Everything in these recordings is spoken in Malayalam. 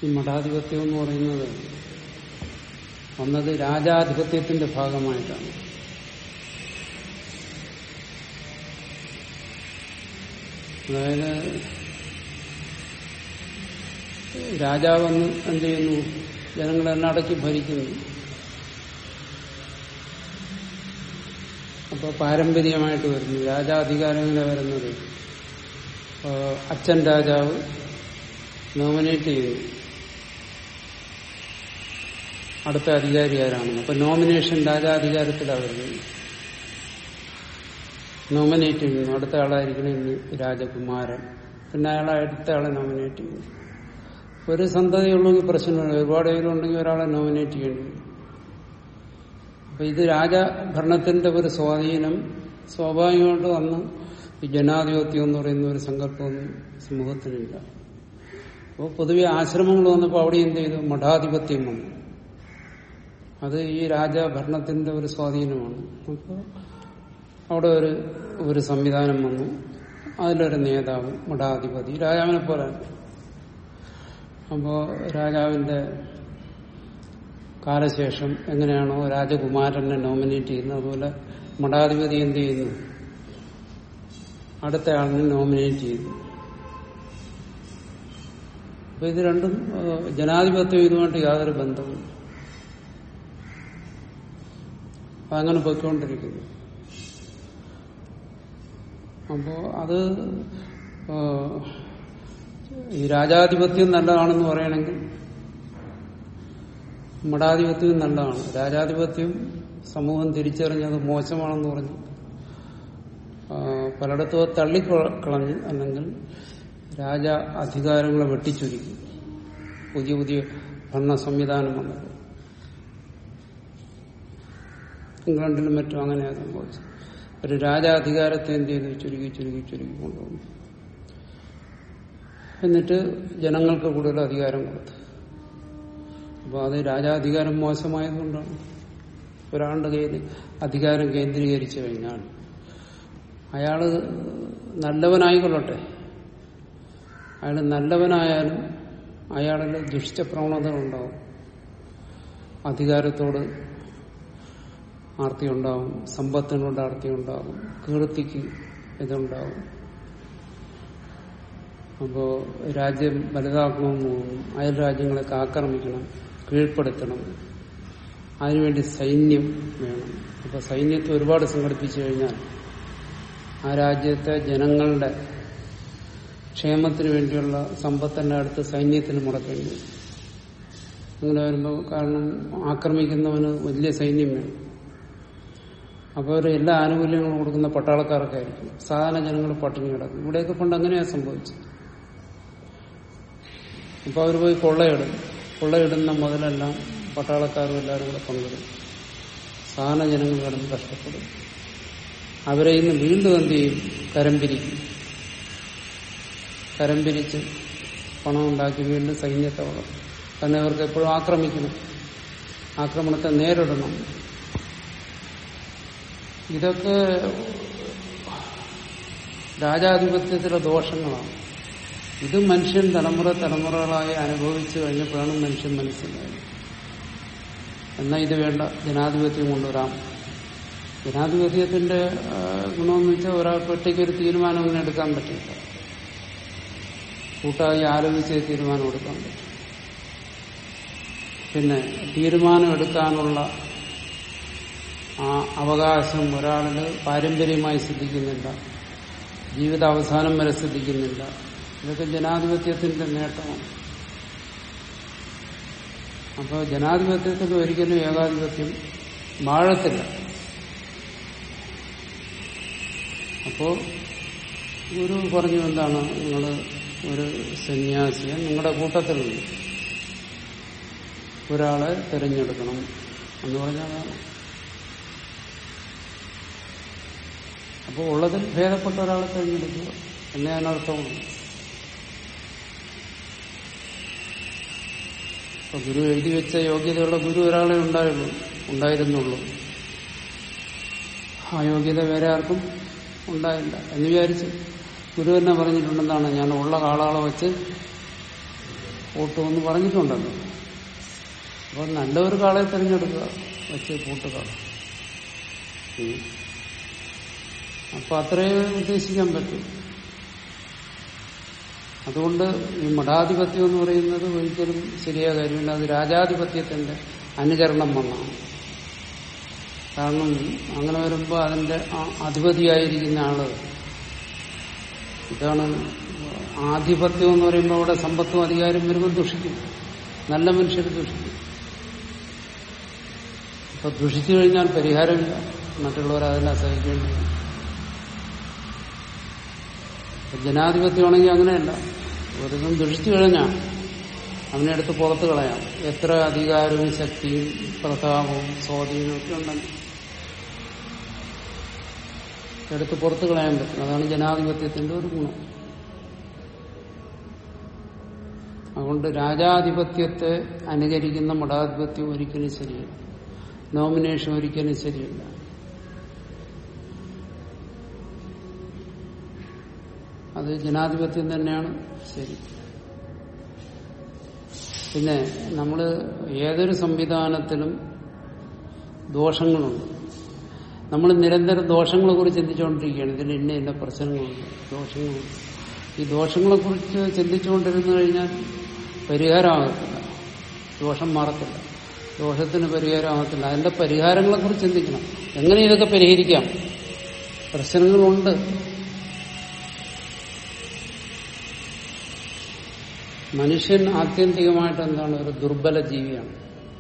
ഈ മഠാധിപത്യം എന്ന് പറയുന്നത് വന്നത് രാജാധിപത്യത്തിന്റെ ഭാഗമായിട്ടാണ് അതായത് രാജാവ് വന്ന് എന്ത് ചെയ്യുന്നു ജനങ്ങളെല്ലാം അടക്കി ഭരിക്കുന്നു അപ്പൊ പാരമ്പര്യമായിട്ട് വരുന്നു രാജാധികാരം എങ്ങനെ വരുന്നത് ഇപ്പോ അച്ഛൻ രാജാവ് നോമിനേറ്റ് ചെയ്തു അടുത്ത അധികാരി ആരാണെന്ന് അപ്പൊ നോമിനേഷൻ രാജാധികാരത്തിലാണ് വരുന്നത് നോമിനേറ്റ് ചെയ്യുന്നു അടുത്ത ആളായിരിക്കണം ഇനി രാജകുമാരൻ പിന്നെ അയാളെ അടുത്ത ആളെ നോമിനേറ്റ് ചെയ്യുന്നു ഒരു സന്തതിയുള്ളെങ്കിൽ പ്രശ്നമില്ല ഒരുപാട് പേരുണ്ടെങ്കിൽ ഒരാളെ നോമിനേറ്റ് ചെയ്യേണ്ടി വരും അപ്പൊ ഇത് രാജഭരണത്തിന്റെ ഒരു സ്വാധീനം സ്വാഭാവികമായിട്ട് വന്ന് ഈ ജനാധിപത്യം എന്ന് പറയുന്ന ഒരു സങ്കല്പമൊന്നും സമൂഹത്തിനില്ല അപ്പോൾ പൊതുവെ ആശ്രമങ്ങൾ വന്നപ്പോൾ അവിടെ എന്ത് ചെയ്തു മഠാധിപത്യം വന്നു അത് ഈ രാജഭരണത്തിന്റെ ഒരു സ്വാധീനമാണ് അപ്പോൾ അവിടെ ഒരു ഒരു സംവിധാനം വന്നു അതിലൊരു നേതാവ് മഠാധിപതി രാജാവിനെ പോലെ അപ്പോ രാജാവിന്റെ കാലശേഷം എങ്ങനെയാണോ രാജകുമാരനെ നോമിനേറ്റ് ചെയ്യുന്നത് അതുപോലെ മഠാധിപതി എന്ത് ചെയ്യുന്നു അടുത്ത ആളിനെ നോമിനേറ്റ് ചെയ്യുന്നു അപ്പൊ ഇത് രണ്ടും ഏഹ്, ജനാധിപത്യം ഇതുമായിട്ട് യാതൊരു ബന്ധവും അങ്ങനെ പോയിക്കൊണ്ടിരിക്കുന്നു അപ്പോ അത് ഏഹ്, ഈ രാജാധിപത്യം നല്ലതാണെന്ന് പറയണമെങ്കിൽ മഠാധിപത്യവും നല്ലതാണ് രാജാധിപത്യം സമൂഹം തിരിച്ചറിഞ്ഞത് മോശമാണെന്ന് പറഞ്ഞു ആ, പലയിടത്തും അത് തള്ളിക്കളഞ്ഞ് അല്ലെങ്കിൽ രാജ അധികാരങ്ങളെ വെട്ടിച്ചുരുക്കി പുതിയ പുതിയ ഭരണ സംവിധാനം വന്നത് ഇംഗ്ലണ്ടിലും മറ്റും അങ്ങനെയാണ് സംഭവിച്ചത് ഒരു രാജാധികാരത്തെ എന്ത് ചെയ്തു ചുരുക്കി ചുരുക്കി ചുരുക്കി കൊണ്ടുവന്നു എന്നിട്ട് ജനങ്ങൾക്ക് കൂടുതൽ അധികാരം കൊടുത്തു അപ്പോൾ അത് രാജാധികാരം മോശമായതുകൊണ്ടാണ് ഒരാളുടെ കയ്യിൽ അധികാരം കേന്ദ്രീകരിച്ചു കഴിഞ്ഞാൽ അയാള് നല്ലവനായിക്കൊള്ളട്ടെ അയാൾ നല്ലവനായാലും അയാളിൽ ദുഷിച്ച പ്രവണതകളുണ്ടാവും അധികാരത്തോട് ആർത്തി ഉണ്ടാവും സമ്പത്തിനോട് ആർത്തി ഉണ്ടാവും കീർത്തിക്ക് ഇതുണ്ടാവും അപ്പോ രാജ്യം വലുതാക്കണമെന്ന് തോന്നും അയൽ രാജ്യങ്ങളൊക്കെ ആക്രമിക്കണം കീഴ്പ്പെടുത്തണം അതിനുവേണ്ടി സൈന്യം വേണം അപ്പൊ സൈന്യത്തെ ഒരുപാട് സംഘടിപ്പിച്ചു കഴിഞ്ഞാൽ ആ രാജ്യത്തെ ജനങ്ങളുടെ ക്ഷേമത്തിന് വേണ്ടിയുള്ള സമ്പത്തിന്റെ അടുത്ത് സൈന്യത്തിന് മുടക്കേണ്ടി വരും അങ്ങനെ വരുമ്പോൾ കാരണം ആക്രമിക്കുന്നവന് വലിയ സൈന്യം വേണം അപ്പോൾ അവർ എല്ലാ ആനുകൂല്യങ്ങളും കൊടുക്കുന്ന പട്ടാളക്കാരൊക്കെ ആയിരിക്കും സാധാരണ ജനങ്ങൾ പട്ടിണി കിടക്കും ഇവിടെയൊക്കെ പണ്ട് അങ്ങനെയാണ് സംഭവിച്ചത് അപ്പൊ അവർ പോയി കൊള്ളയിടും കൊള്ളയിടുന്ന മുതലെല്ലാം പട്ടാളക്കാരും എല്ലാവരും കൂടെ പങ്കിടും സാധാരണ ജനങ്ങൾ കിടന്ന് കഷ്ടപ്പെടും അവരെ ഇന്ന് വീണ്ടും എന്ത് ചെയ്യും കരം പിരിക്കും കരം പിരിച്ച് പണം ഉണ്ടാക്കി വീണ്ടും സൈന്യത്തെ വളർത്തും കാരണം അവർക്ക് എപ്പോഴും ആക്രമിക്കണം ആക്രമണത്തെ നേരിടണം ഇതൊക്കെ രാജാധിപത്യത്തിലെ ദോഷങ്ങളാണ് ഇത് മനുഷ്യൻ തലമുറ തലമുറകളായി അനുഭവിച്ചു കഴിഞ്ഞപ്പോഴാണ് മനുഷ്യൻ മനസ്സിലായത് എന്നാൽ ഇത് വേണ്ട ജനാധിപത്യം കൊണ്ടുവരാം ജനാധിപത്യത്തിന്റെ ആ, ഗുണമെന്ന് വെച്ചാൽ ഒരാൾക്ക് ഒറ്റയ്ക്ക് ഒരു തീരുമാനം അങ്ങനെ എടുക്കാൻ പറ്റില്ല കൂട്ടായി ആലോചിച്ച് തീരുമാനം എടുക്കാൻ പറ്റും പിന്നെ തീരുമാനം എടുക്കാനുള്ള ആ അവകാശം ഒരാളിന് പാരമ്പര്യമായി സിദ്ധിക്കുന്നില്ല ജീവിതാവസാനം വരെ സിദ്ധിക്കുന്നില്ല ഇതൊക്കെ ജനാധിപത്യത്തിന്റെ നേട്ടമാണ് അപ്പോൾ ജനാധിപത്യത്തിൽ ഒരിക്കലും ഏകാധിപത്യം വാഴത്തില്ല അപ്പോ ഗുരു പറഞ്ഞു എന്താണ് നിങ്ങൾ ഒരു സന്യാസിയെ നിങ്ങളുടെ കൂട്ടത്തിൽ നിന്ന് ഒരാളെ തിരഞ്ഞെടുക്കണം എന്ന് പറഞ്ഞാൽ അതാണ് അപ്പോൾ ഉള്ളതിൽ ഭേദപ്പെട്ട ഒരാളെ തിരഞ്ഞെടുക്കുക എന്നേ അതിനർത്ഥമുള്ളൂ അപ്പൊ ഗുരു എഴുതി വെച്ച യോഗ്യതയുള്ള ഗുരു ഒരാളെ ഉണ്ടായുള്ളൂ ഉണ്ടായിരുന്നുള്ളൂ ആ യോഗ്യത വേറെ ആർക്കും ഉണ്ടായില്ല എന്ന് വിചാരിച്ച് ഗുരു തന്നെ പറഞ്ഞിട്ടുണ്ടെന്നാണ് ഞാൻ ഉള്ള കാളകളെ വെച്ച് പൂട്ടുമെന്ന് പറഞ്ഞിട്ടുണ്ടല്ലോ അപ്പൊ നല്ല ഒരു കാളെ തിരഞ്ഞെടുക്കുക വെച്ച് പൂട്ടുകാള ഉം. അപ്പൊ അത്രയേ ഉദ്ദേശിക്കാൻ പറ്റും അതുകൊണ്ട് ഈ മഠാധിപത്യം എന്ന് പറയുന്നത് ഒരിക്കലും ശരിയായ കാര്യമില്ല അത് രാജാധിപത്യത്തിന്റെ അനുകരണം വന്നാണ് കാരണം അങ്ങനെ വരുമ്പോൾ അതിന്റെ ആ- അധിപതിയായിരിക്കുന്ന ആള് ഇതാണ് ആധിപത്യം എന്ന് പറയുമ്പോൾ അവിടെ സമ്പത്തും അധികാരം വരുമ്പോൾ ദുഷിക്കും നല്ല മനുഷ്യർ ദുഷിക്കും അപ്പൊ ദുഷിച്ചു കഴിഞ്ഞാൽ പരിഹാരമില്ല മറ്റുള്ളവർ അതിനെ സഹിക്കേണ്ടി വരും അപ്പൊ ജനാധിപത്യമാണെങ്കിൽ അങ്ങനെയല്ല ഒരുതും ദുഷിച്ചു കഴിഞ്ഞാൽ അവനെ എടുത്ത് പുറത്ത് കളയാം എത്ര അധികാരവും ശക്തിയും പ്രതാപവും സ്വാധീനവും ഒക്കെ ഉണ്ടെങ്കിൽ എടുത്ത് പുറത്ത് കളയാൻ പറ്റും അതാണ് ജനാധിപത്യത്തിന്റെ ഒരു ഗുണം അതുകൊണ്ട് രാജാധിപത്യത്തെ അനുകരിക്കുന്ന മഠാധിപത്യം ഒരിക്കലും ശരിയല്ല നോമിനേഷൻ ഒരിക്കലും ശരിയല്ല അത് ജനാധിപത്യം തന്നെയാണ് ശരി പിന്നെ നമ്മൾ ഏതൊരു സംവിധാനത്തിലും ദോഷങ്ങളുണ്ട് നമ്മൾ നിരന്തരം ദോഷങ്ങളെ കുറിച്ച് ചിന്തിച്ചുകൊണ്ടിരിക്കുകയാണ് ഇതിൽ ഇന്ന ഇന്ന പ്രശ്നങ്ങളുണ്ട് ദോഷങ്ങളുണ്ട് ഈ ദോഷങ്ങളെ കുറിച്ച് ചിന്തിച്ചുകൊണ്ടിരുന്നു കഴിഞ്ഞാൽ പരിഹാരമാകത്തില്ല ദോഷം മാറത്തില്ല ദോഷത്തിന് പരിഹാരമാകത്തില്ല അതിന്റെ പരിഹാരങ്ങളെ കുറിച്ച് ചിന്തിക്കണം എങ്ങനെ ഇതൊക്കെ പരിഹരിക്കാം പ്രശ്നങ്ങളുണ്ട് മനുഷ്യൻ ആത്യന്തികമായിട്ട് എന്താണ് ഒരു ദുർബല ജീവിയാണ്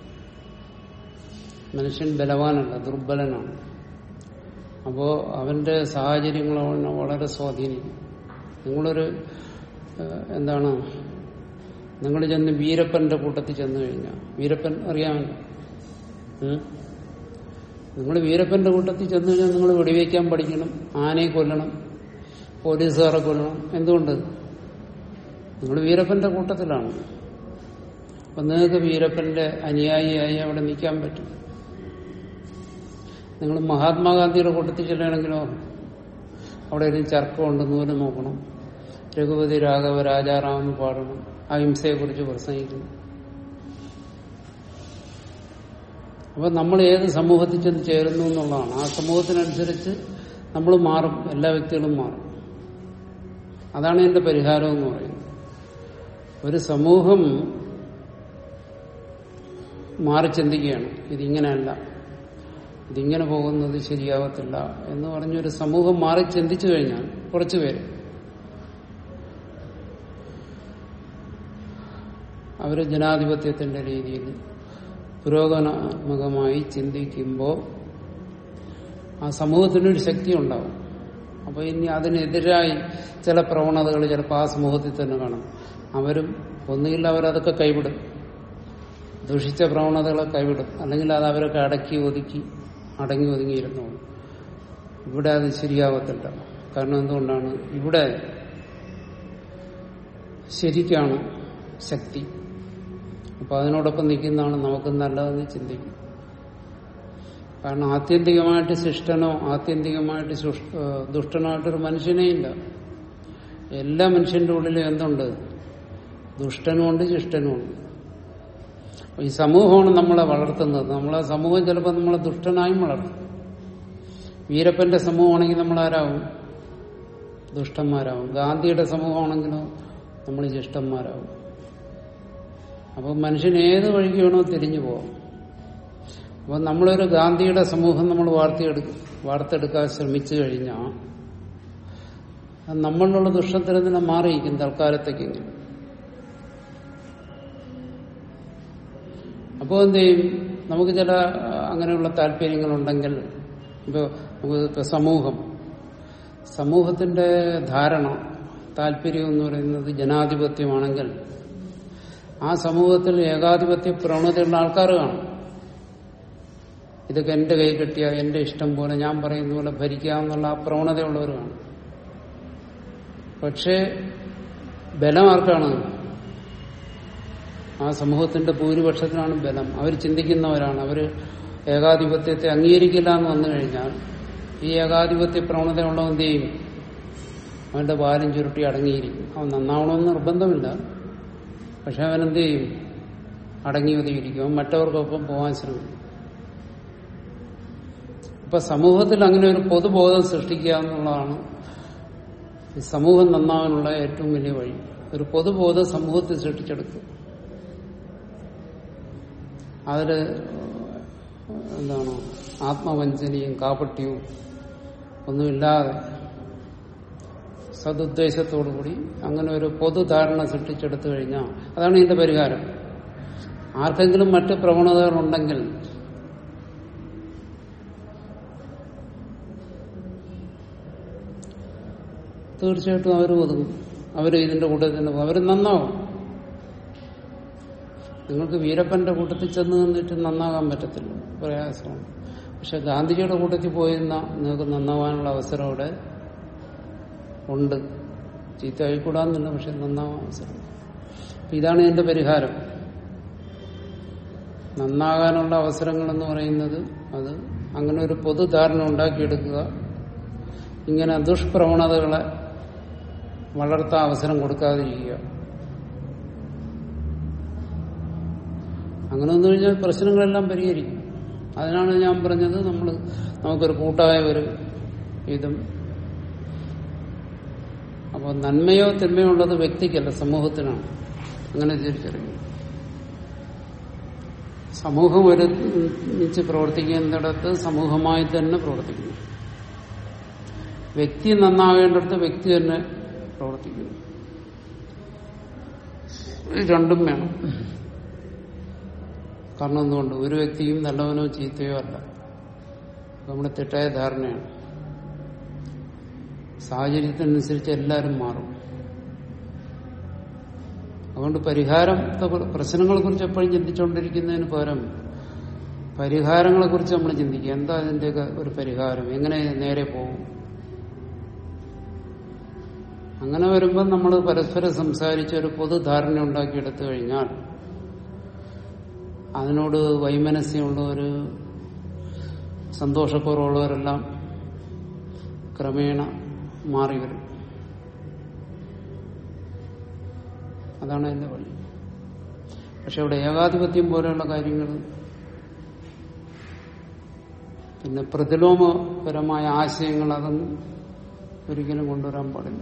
മനുഷ്യൻ ബലവാനല്ല ദുർബലനാണ് അപ്പോ അവന്റെ സാഹചര്യങ്ങൾ അവനെ വളരെ സ്വാധീനിക്കും നിങ്ങളൊരു ഏഹ്, എന്താണ് നിങ്ങൾ ചെന്ന് വീരപ്പന്റെ കൂട്ടത്തിൽ ചെന്ന് കഴിഞ്ഞാൽ വീരപ്പൻ അറിയാമല്ലോ ഉം? നിങ്ങൾ വീരപ്പന്റെ കൂട്ടത്തിൽ ചെന്ന് കഴിഞ്ഞാൽ നിങ്ങൾ വെടിവെക്കാൻ പഠിക്കണം ആനയെ കൊല്ലണം പോലീസുകാരെ കൊല്ലണം എന്തുകൊണ്ട് നിങ്ങൾ വീരപ്പന്റെ കൂട്ടത്തിലാണ് അപ്പൊ നിങ്ങൾക്ക് വീരപ്പന്റെ അനുയായിയായി അവിടെ നിൽക്കാൻ പറ്റും നിങ്ങൾ മഹാത്മാഗാന്ധിയുടെ കൂട്ടത്തിൽ ചെല്ലണമെങ്കിലോ അവിടെ ഒരു ചർക്കമുണ്ട് നൂല് നോക്കണം രഘുപതി രാഘവ രാജാറാം എന്ന് പാടണം അഹിംസയെക്കുറിച്ച് പ്രസംഗിക്കണം അപ്പൊ നമ്മൾ ഏത് സമൂഹത്തിൽ ചെന്ന് ചേരുന്നു എന്നുള്ളതാണ് ആ സമൂഹത്തിനനുസരിച്ച് നമ്മൾ മാറും എല്ലാ വ്യക്തികളും മാറും അതാണ് എന്റെ പരിഹാരം എന്ന് പറയുന്നത് ഒരു സമൂഹം മാറി ചിന്തിക്കുകയാണ് ഇതിങ്ങനെയല്ല ഇതിങ്ങനെ പോകുന്നത് ശരിയാവത്തില്ല എന്ന് പറഞ്ഞൊരു സമൂഹം മാറി ചിന്തിച്ചു കഴിഞ്ഞാൽ കുറച്ചു പേര് അവര് ജനാധിപത്യത്തിന്റെ രീതിയിൽ പുരോഗമനാത്മകമായി ചിന്തിക്കുമ്പോൾ ആ സമൂഹത്തിനൊരു ശക്തി ഉണ്ടാവും അപ്പൊ ഇനി അതിനെതിരായി ചില പ്രവണതകൾ ചിലപ്പോൾ ആ സമൂഹത്തിൽ തന്നെ കാണും അവരും ഒന്നുകിൽ അവരതൊക്കെ കൈവിടും ദുഷിച്ച പ്രവണതകളെ കൈവിടും അല്ലെങ്കിൽ അത് അവരൊക്കെ അടക്കി ഒതുക്കി അടങ്ങി ഒതുങ്ങിയിരുന്നോളും ഇവിടെ അത് ശരിയാവത്തില്ല കാരണം എന്തുകൊണ്ടാണ് ഇവിടെ ശരിക്കാണ് ശക്തി അപ്പൊ അതിനോടൊപ്പം നിൽക്കുന്നതാണ് നമുക്ക് നല്ലതെന്ന് ചിന്തിക്കും കാരണം ആത്യന്തികമായിട്ട് ശിഷ്ടനോ ആത്യന്തികമായിട്ട് ശുഷ്- ഏഹ് ദുഷ്ടനായിട്ടൊരു മനുഷ്യനേ ഇല്ല എല്ലാ മനുഷ്യന്റെ ഉള്ളിലും എന്തുണ്ട് ദുഷ്ടനുമുണ്ട് ശിഷ്ടനുമുണ്ട് അപ്പൊ ഈ സമൂഹമാണ് നമ്മളെ വളർത്തുന്നത് നമ്മളെ സമൂഹം ചിലപ്പോൾ നമ്മളെ ദുഷ്ടനായും വളർത്തും വീരപ്പന്റെ സമൂഹമാണെങ്കിൽ നമ്മൾ ആരാവും ദുഷ്ടന്മാരാവും ഗാന്ധിയുടെ സമൂഹമാണെങ്കിലോ നമ്മൾ ശിഷ്ടന്മാരാവും അപ്പൊ മനുഷ്യൻ ഏത് വഴിക്ക് വേണോ തിരിഞ്ഞു പോവാം അപ്പൊ നമ്മളൊരു ഗാന്ധിയുടെ സമൂഹം നമ്മൾ വാർത്തെടുക്ക വാർത്തെടുക്കാൻ ശ്രമിച്ചു കഴിഞ്ഞാൽ അത് നമ്മളിലുള്ള ദുഷ്ടത്തിൽ നിന്ന് മാറിയിരിക്കും തൽക്കാലത്തേക്കെങ്കിലും അപ്പോൾ എന്ത് ചെയ്യും നമുക്ക് ചില ആ, അങ്ങനെയുള്ള താല്പര്യങ്ങളുണ്ടെങ്കിൽ ഇപ്പൊ നമുക്ക് ഇപ്പൊ സമൂഹം സമൂഹത്തിന്റെ ധാരണ താല്പര്യം എന്ന് പറയുന്നത് ജനാധിപത്യമാണെങ്കിൽ ആ സമൂഹത്തിൽ ഏകാധിപത്യ പ്രവണതയുള്ള ആൾക്കാർ കാണും ഇതൊക്കെ എന്റെ കൈ കെട്ടിയ എന്റെ ഇഷ്ടം പോലെ ഞാൻ പറയുന്ന പോലെ ഭരിക്കാമെന്നുള്ള ആ പ്രവണതയുള്ളവർ കാണും പക്ഷേ ബലം ആർക്കാണ് ആ സമൂഹത്തിന്റെ ഭൂരിപക്ഷത്തിനാണ് ബലം അവർ ചിന്തിക്കുന്നവരാണ് അവർ ഏകാധിപത്യത്തെ അംഗീകരിക്കില്ല എന്ന് വന്നു കഴിഞ്ഞാൽ ഈ ഏകാധിപത്യ പ്രവണതയുള്ള എന്ത് ചെയ്യും അവന്റെ വാലും ചുരുട്ടി അടങ്ങിയിരിക്കും അവൻ നന്നാവണമെന്ന് നിർബന്ധമില്ല പക്ഷെ അവൻ എന്ത് ചെയ്യും അടങ്ങി ഒതുങ്ങിയിരിക്കും അവൻ മറ്റവർക്കൊപ്പം പോകാൻ ശ്രമിക്കും അപ്പൊ സമൂഹത്തിൽ അങ്ങനെ ഒരു പൊതുബോധം സൃഷ്ടിക്കുക എന്നുള്ളതാണ് ഈ സമൂഹം നന്നാവാനുള്ള ഏറ്റവും വലിയ വഴി ഒരു പൊതുബോധം സമൂഹത്തിൽ സൃഷ്ടിച്ചെടുക്കുക അതില് എന്താണ് ആത്മവഞ്ചനയും കാപട്യവും ഒന്നുമില്ലാതെ സതുദ്ദേശത്തോടുകൂടി അങ്ങനെ ഒരു പൊതുധാരണ സൃഷ്ടിച്ചെടുത്തു കഴിഞ്ഞാൽ അതാണ് ഇതിന്റെ പരിഹാരം ആർക്കെങ്കിലും മറ്റ് പ്രവണതകളുണ്ടെങ്കിൽ തീർച്ചയായിട്ടും അവർ ഒതുങ്ങും അവർ ഇതിന്റെ കൂട്ടത്തിൽ തന്നെ അവർ നന്നാവും നിങ്ങൾക്ക് വീരപ്പന്റെ കൂട്ടത്തിൽ ചെന്ന് നിന്നിട്ട് നന്നാകാൻ പറ്റത്തില്ല പ്രയാസമാണ് പക്ഷെ ഗാന്ധിജിയുടെ കൂട്ടത്തിൽ പോയിരുന്ന നിങ്ങൾക്ക് നന്നാവാനുള്ള അവസരം അവിടെ ഉണ്ട് ചീത്ത ആയിക്കൂടാന്നില്ല പക്ഷെ നന്നാവാൻ അവസരം അപ്പൊ ഇതാണ് ഇതിന്റെ പരിഹാരം നന്നാകാനുള്ള അവസരങ്ങൾ എന്ന് പറയുന്നത് അത് അങ്ങനെ ഒരു പൊതുധാരണ ഉണ്ടാക്കിയെടുക്കുക ഇങ്ങനെ ദുഷ്പ്രവണതകളെ വളർത്താൻ അവസരം കൊടുക്കാതിരിക്കുക അങ്ങനെ വന്നു കഴിഞ്ഞാൽ പ്രശ്നങ്ങളെല്ലാം പരിഹരിക്കും അതിനാണ് ഞാൻ പറഞ്ഞത് നമ്മൾ നമുക്കൊരു കൂട്ടായ ഒരു ഇതും അപ്പോൾ നന്മയോ തിന്മയോ ഉള്ളത് വ്യക്തിക്കല്ല സമൂഹത്തിനാണ് അങ്ങനെ തിരിച്ചറിയുന്നത് സമൂഹം ഒരുമിച്ച് പ്രവർത്തിക്കുന്നിടത്ത് സമൂഹമായി തന്നെ പ്രവർത്തിക്കുന്നു വ്യക്തി നന്നാവേണ്ടിടത്ത് വ്യക്തി തന്നെ പ്രവർത്തിക്കുന്നു ഇത് രണ്ടും വേണം കാരണം എന്തുകൊണ്ട് ഒരു വ്യക്തിയും നല്ലവനോ ചീത്തയോ അല്ല നമ്മുടെ തെറ്റായ ധാരണയാണ് സാഹചര്യത്തിനനുസരിച്ച് എല്ലാവരും മാറും അതുകൊണ്ട് പരിഹാരത്തെ പ്രശ്നങ്ങളെ കുറിച്ച് എപ്പോഴും ചിന്തിച്ചുകൊണ്ടിരിക്കുന്നതിന് പകരം പരിഹാരങ്ങളെ കുറിച്ച് നമ്മൾ ചിന്തിക്കുക എന്താ ഇതിന്റെയൊക്കെ ഒരു പരിഹാരം എങ്ങനെ നേരെ പോകും അങ്ങനെ വരുമ്പോൾ നമ്മൾ പരസ്പരം സംസാരിച്ച് ഒരു പൊതുധാരണ ഉണ്ടാക്കിയെടുത്തു കഴിഞ്ഞാൽ അതിനോട് വൈമനസ്യമുള്ളവർ സന്തോഷക്കുറവുള്ളവരെല്ലാം ക്രമേണ മാറി വരും അതാണ് എന്റെ വഴി പക്ഷെ ഇവിടെ ഏകാധിപത്യം പോലെയുള്ള കാര്യങ്ങൾ പിന്നെ പ്രതിലോമപരമായ ആശയങ്ങൾ അതൊന്നും ഒരിക്കലും കൊണ്ടുവരാൻ പാടില്ല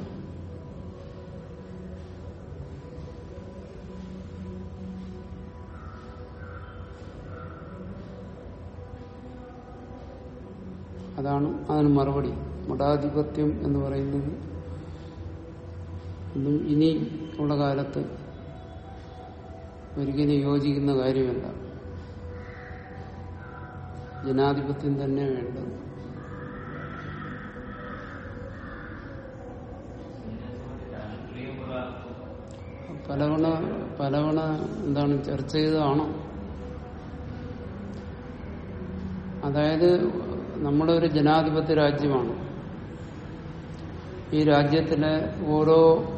അതാണ് അതിന് മറുപടി മഠാധിപത്യം എന്ന് പറയുന്നത് ഒന്നും ഇനി ഉള്ള കാലത്ത് ഒരിക്കലും യോജിക്കുന്ന കാര്യമല്ല ജനാധിപത്യം തന്നെ വേണ്ടത് പലവണ പലവണ എന്താണ് ചർച്ച ചെയ്തതാണോ അതായത് നമ്മുടെ ഒരു ജനാധിപത്യ രാജ്യമാണ് ഈ രാജ്യത്തിലെ ഓരോ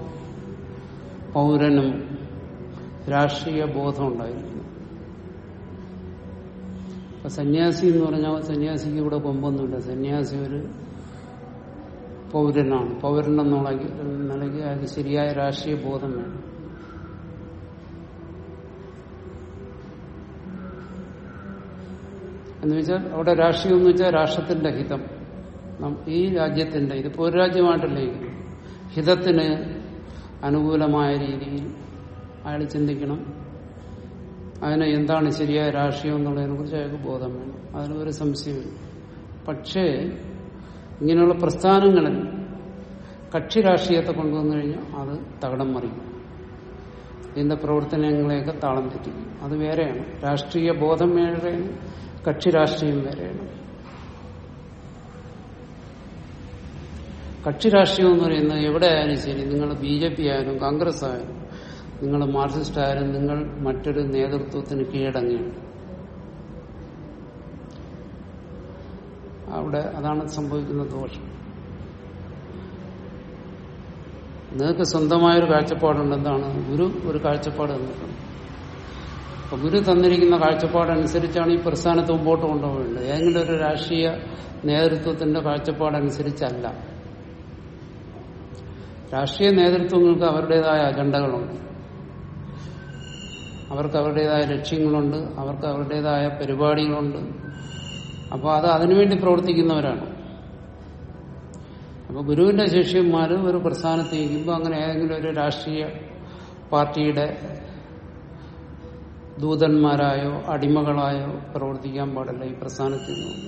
പൗരനും രാഷ്ട്രീയ ബോധം ഉണ്ടായിരിക്കണം അപ്പൊ സന്യാസി എന്ന് പറഞ്ഞാൽ സന്യാസിക്ക് ഇവിടെ കൊമ്പൊന്നുമില്ല സന്യാസി ഒരു പൗരനാണ് പൗരൻ എന്നുള്ള നിലയ്ക്ക് അയാൾക്ക് ശരിയായ രാഷ്ട്രീയ ബോധം വേണം എന്ന് വെച്ചാൽ അവിടെ രാഷ്ട്രീയം എന്ന് വെച്ചാൽ രാഷ്ട്രത്തിന്റെ ഹിതം ഈ രാജ്യത്തിന്റെ ഇതിപ്പോ ഒരു രാജ്യമായിട്ടല്ലേ ഹിതത്തിന് അനുകൂലമായ രീതിയിൽ അയാൾ ചിന്തിക്കണം അതിന് എന്താണ് ശരിയായ രാഷ്ട്രീയം എന്നുള്ളതിനെ കുറിച്ച് അയാൾക്ക് ബോധം വേണം അതിന് ഒരു സംശയമില്ല പക്ഷേ ഇങ്ങനെയുള്ള പ്രസ്ഥാനങ്ങളിൽ കക്ഷി രാഷ്ട്രീയത്തെ കൊണ്ടുവന്നു കഴിഞ്ഞാൽ അത് തകടം മറിയും ഇതിന്റെ പ്രവർത്തനങ്ങളെയൊക്കെ താളം തെറ്റിക്കും അത് വേറെയാണ് രാഷ്ട്രീയ ബോധം വേറെയാണ് കക്ഷി രാഷ്ട്രീയം വേറെയാണ് കക്ഷി രാഷ്ട്രീയം എന്ന് പറയുന്നത് എവിടെ ആയാലും ശരി നിങ്ങൾ ബി ജെ പി ആയാലും കോൺഗ്രസ് ആയാലും നിങ്ങൾ മാർക്സിസ്റ്റ് ആയാലും നിങ്ങൾ മറ്റൊരു നേതൃത്വത്തിന് കീഴടങ്ങുകയാണ് അവിടെ അതാണ് സംഭവിക്കുന്ന ദോഷം നിങ്ങൾക്ക് സ്വന്തമായൊരു കാഴ്ചപ്പാടുണ്ട് എന്താണ് ഗുരു ഒരു കാഴ്ചപ്പാട് തന്നിട്ടുണ്ട് അപ്പൊ ഗുരു തന്നിരിക്കുന്ന കാഴ്ചപ്പാടനുസരിച്ചാണ് ഈ പ്രസ്ഥാനത്ത് മുമ്പോട്ട് കൊണ്ടുപോകേണ്ടത് ഏതെങ്കിലും ഒരു രാഷ്ട്രീയ നേതൃത്വത്തിന്റെ കാഴ്ചപ്പാടനുസരിച്ചല്ല രാഷ്ട്രീയ നേതൃത്വങ്ങൾക്ക് അവരുടേതായ അജണ്ടകളുണ്ട് അവർക്ക് അവരുടേതായ ലക്ഷ്യങ്ങളുണ്ട് അവർക്ക് അവരുടേതായ പരിപാടികളുണ്ട് അപ്പോൾ അത് അതിനുവേണ്ടി പ്രവർത്തിക്കുന്നവരാണ് അപ്പോൾ ഗുരുവിന്റെ ശിഷ്യന്മാർ ഒരു പ്രസ്ഥാനത്ത് ഇരിക്കുമ്പോൾ അങ്ങനെ ഏതെങ്കിലും ഒരു രാഷ്ട്രീയ പാർട്ടിയുടെ ദൂതന്മാരായോ അടിമകളായോ പ്രവർത്തിക്കാൻ പാടില്ല ഈ പ്രസ്ഥാനത്തിൽ നിന്ന്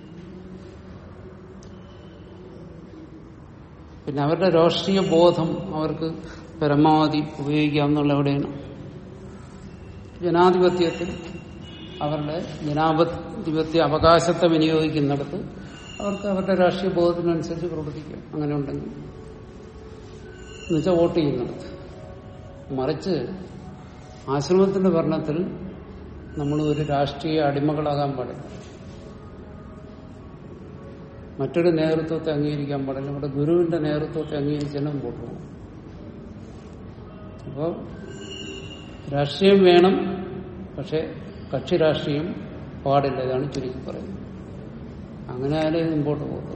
പിന്നെ അവരുടെ രാഷ്ട്രീയ ബോധം അവർക്ക് പരമാവധി ഉപയോഗിക്കാമെന്നുള്ള എവിടെയാണ് ജനാധിപത്യത്തിൽ അവരുടെ ജനാധിപത്യ അവകാശത്തെ വിനിയോഗിക്കുന്നിടത്ത് അവർക്ക് അവരുടെ രാഷ്ട്രീയ ബോധത്തിനനുസരിച്ച് പ്രവർത്തിക്കാം അങ്ങനെ ഉണ്ടെങ്കിൽ എന്നുവെച്ചാൽ വോട്ട് ചെയ്യുന്നിടത്ത് മറിച്ച് ആശ്രമത്തിന്റെ ഭരണത്തിൽ നമ്മൾ ഒരു രാഷ്ട്രീയ അടിമകളാകാൻ പാടില്ല മറ്റൊരു നേതൃത്വത്തെ അംഗീകരിക്കാൻ പാടില്ല ഇവിടെ ഗുരുവിന്റെ നേതൃത്വത്തെ അംഗീകരിച്ചാലും മുമ്പോട്ട് പോകും അപ്പോൾ രാഷ്ട്രീയം വേണം പക്ഷെ കക്ഷി രാഷ്ട്രീയം പാടില്ല ഇതാണ് ചുരുക്കി പറയുന്നത് അങ്ങനെ ആയാലേ ഇത് മുമ്പോട്ട് പോകുന്നത്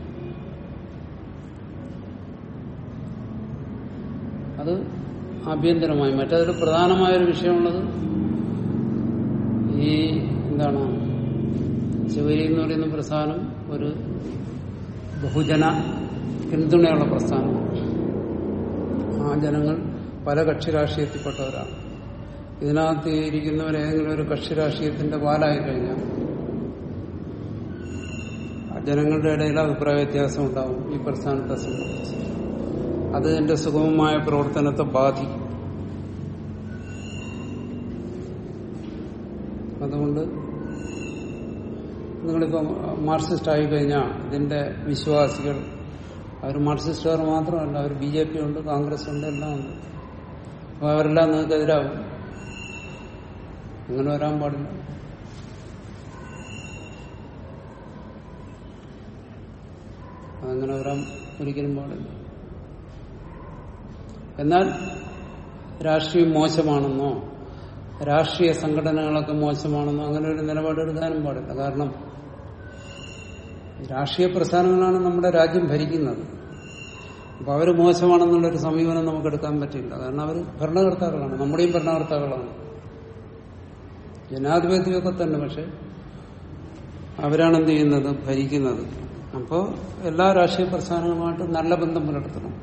അത് ആഭ്യന്തരമായി മറ്റതൊരു പ്രധാനമായൊരു വിഷയമുള്ളത് ഈ എന്താണ് ശിവരി എന്ന് പറയുന്ന പ്രസ്ഥാനം ഒരു ബഹുജന പിന്തുണയുള്ള പ്രസ്ഥാനമാണ് ആ ജനങ്ങൾ പല കക്ഷി രാഷ്ട്രീയത്തിൽപ്പെട്ടവരാണ് ഇതിനകത്ത് ഇരിക്കുന്നവർ ഏതെങ്കിലും ഒരു കക്ഷി രാഷ്ട്രീയത്തിന്റെ പാലായി കഴിഞ്ഞാൽ ആ ജനങ്ങളുടെ ഇടയിൽ അഭിപ്രായ വ്യത്യാസം ഉണ്ടാവും ഈ പ്രസ്ഥാനത്തെ സംബന്ധിച്ച് അത് എന്റെ സുഗമമായ പ്രവർത്തനത്തെ ബാധിക്കും അതുകൊണ്ട് നിങ്ങളിപ്പോ മാർക്സിസ്റ്റ് ആയി കഴിഞ്ഞാൽ ഇതിന്റെ വിശ്വാസികൾ അവർ മാർക്സിസ്റ്റുകാർ മാത്രമല്ല അവർ ബി ജെ പി ഉണ്ട് കോൺഗ്രസ് ഉണ്ട് എല്ലാം ഉണ്ട് അപ്പൊ അവരെല്ലാം നിങ്ങൾക്കെതിരാകും അങ്ങനെ വരാൻ പാടില്ല അതങ്ങനെ വരാൻ ഒരിക്കലും പാടില്ല എന്നാൽ രാഷ്ട്രീയം മോശമാണെന്നോ രാഷ്ട്രീയ സംഘടനകളൊക്കെ മോശമാണെന്നോ അങ്ങനെ ഒരു നിലപാടെടുക്കാനും പാടില്ല കാരണം രാഷ്ട്രീയ പ്രസ്ഥാനങ്ങളാണ് നമ്മുടെ രാജ്യം ഭരിക്കുന്നത് അപ്പൊ അവര് മോശമാണെന്നുള്ളൊരു സമീപനം നമുക്ക് എടുക്കാൻ പറ്റില്ല കാരണം അവർ ഭരണകർത്താക്കളാണ് നമ്മുടെയും ഭരണകർത്താക്കളാണ് ജനാധിപത്യമൊക്കെ തന്നെ പക്ഷെ അവരാണ് എന്ത് ചെയ്യുന്നത് ഭരിക്കുന്നത് അപ്പോൾ എല്ലാ രാഷ്ട്രീയ പ്രസ്ഥാനങ്ങളുമായിട്ട് നല്ല ബന്ധം പുലർത്തണം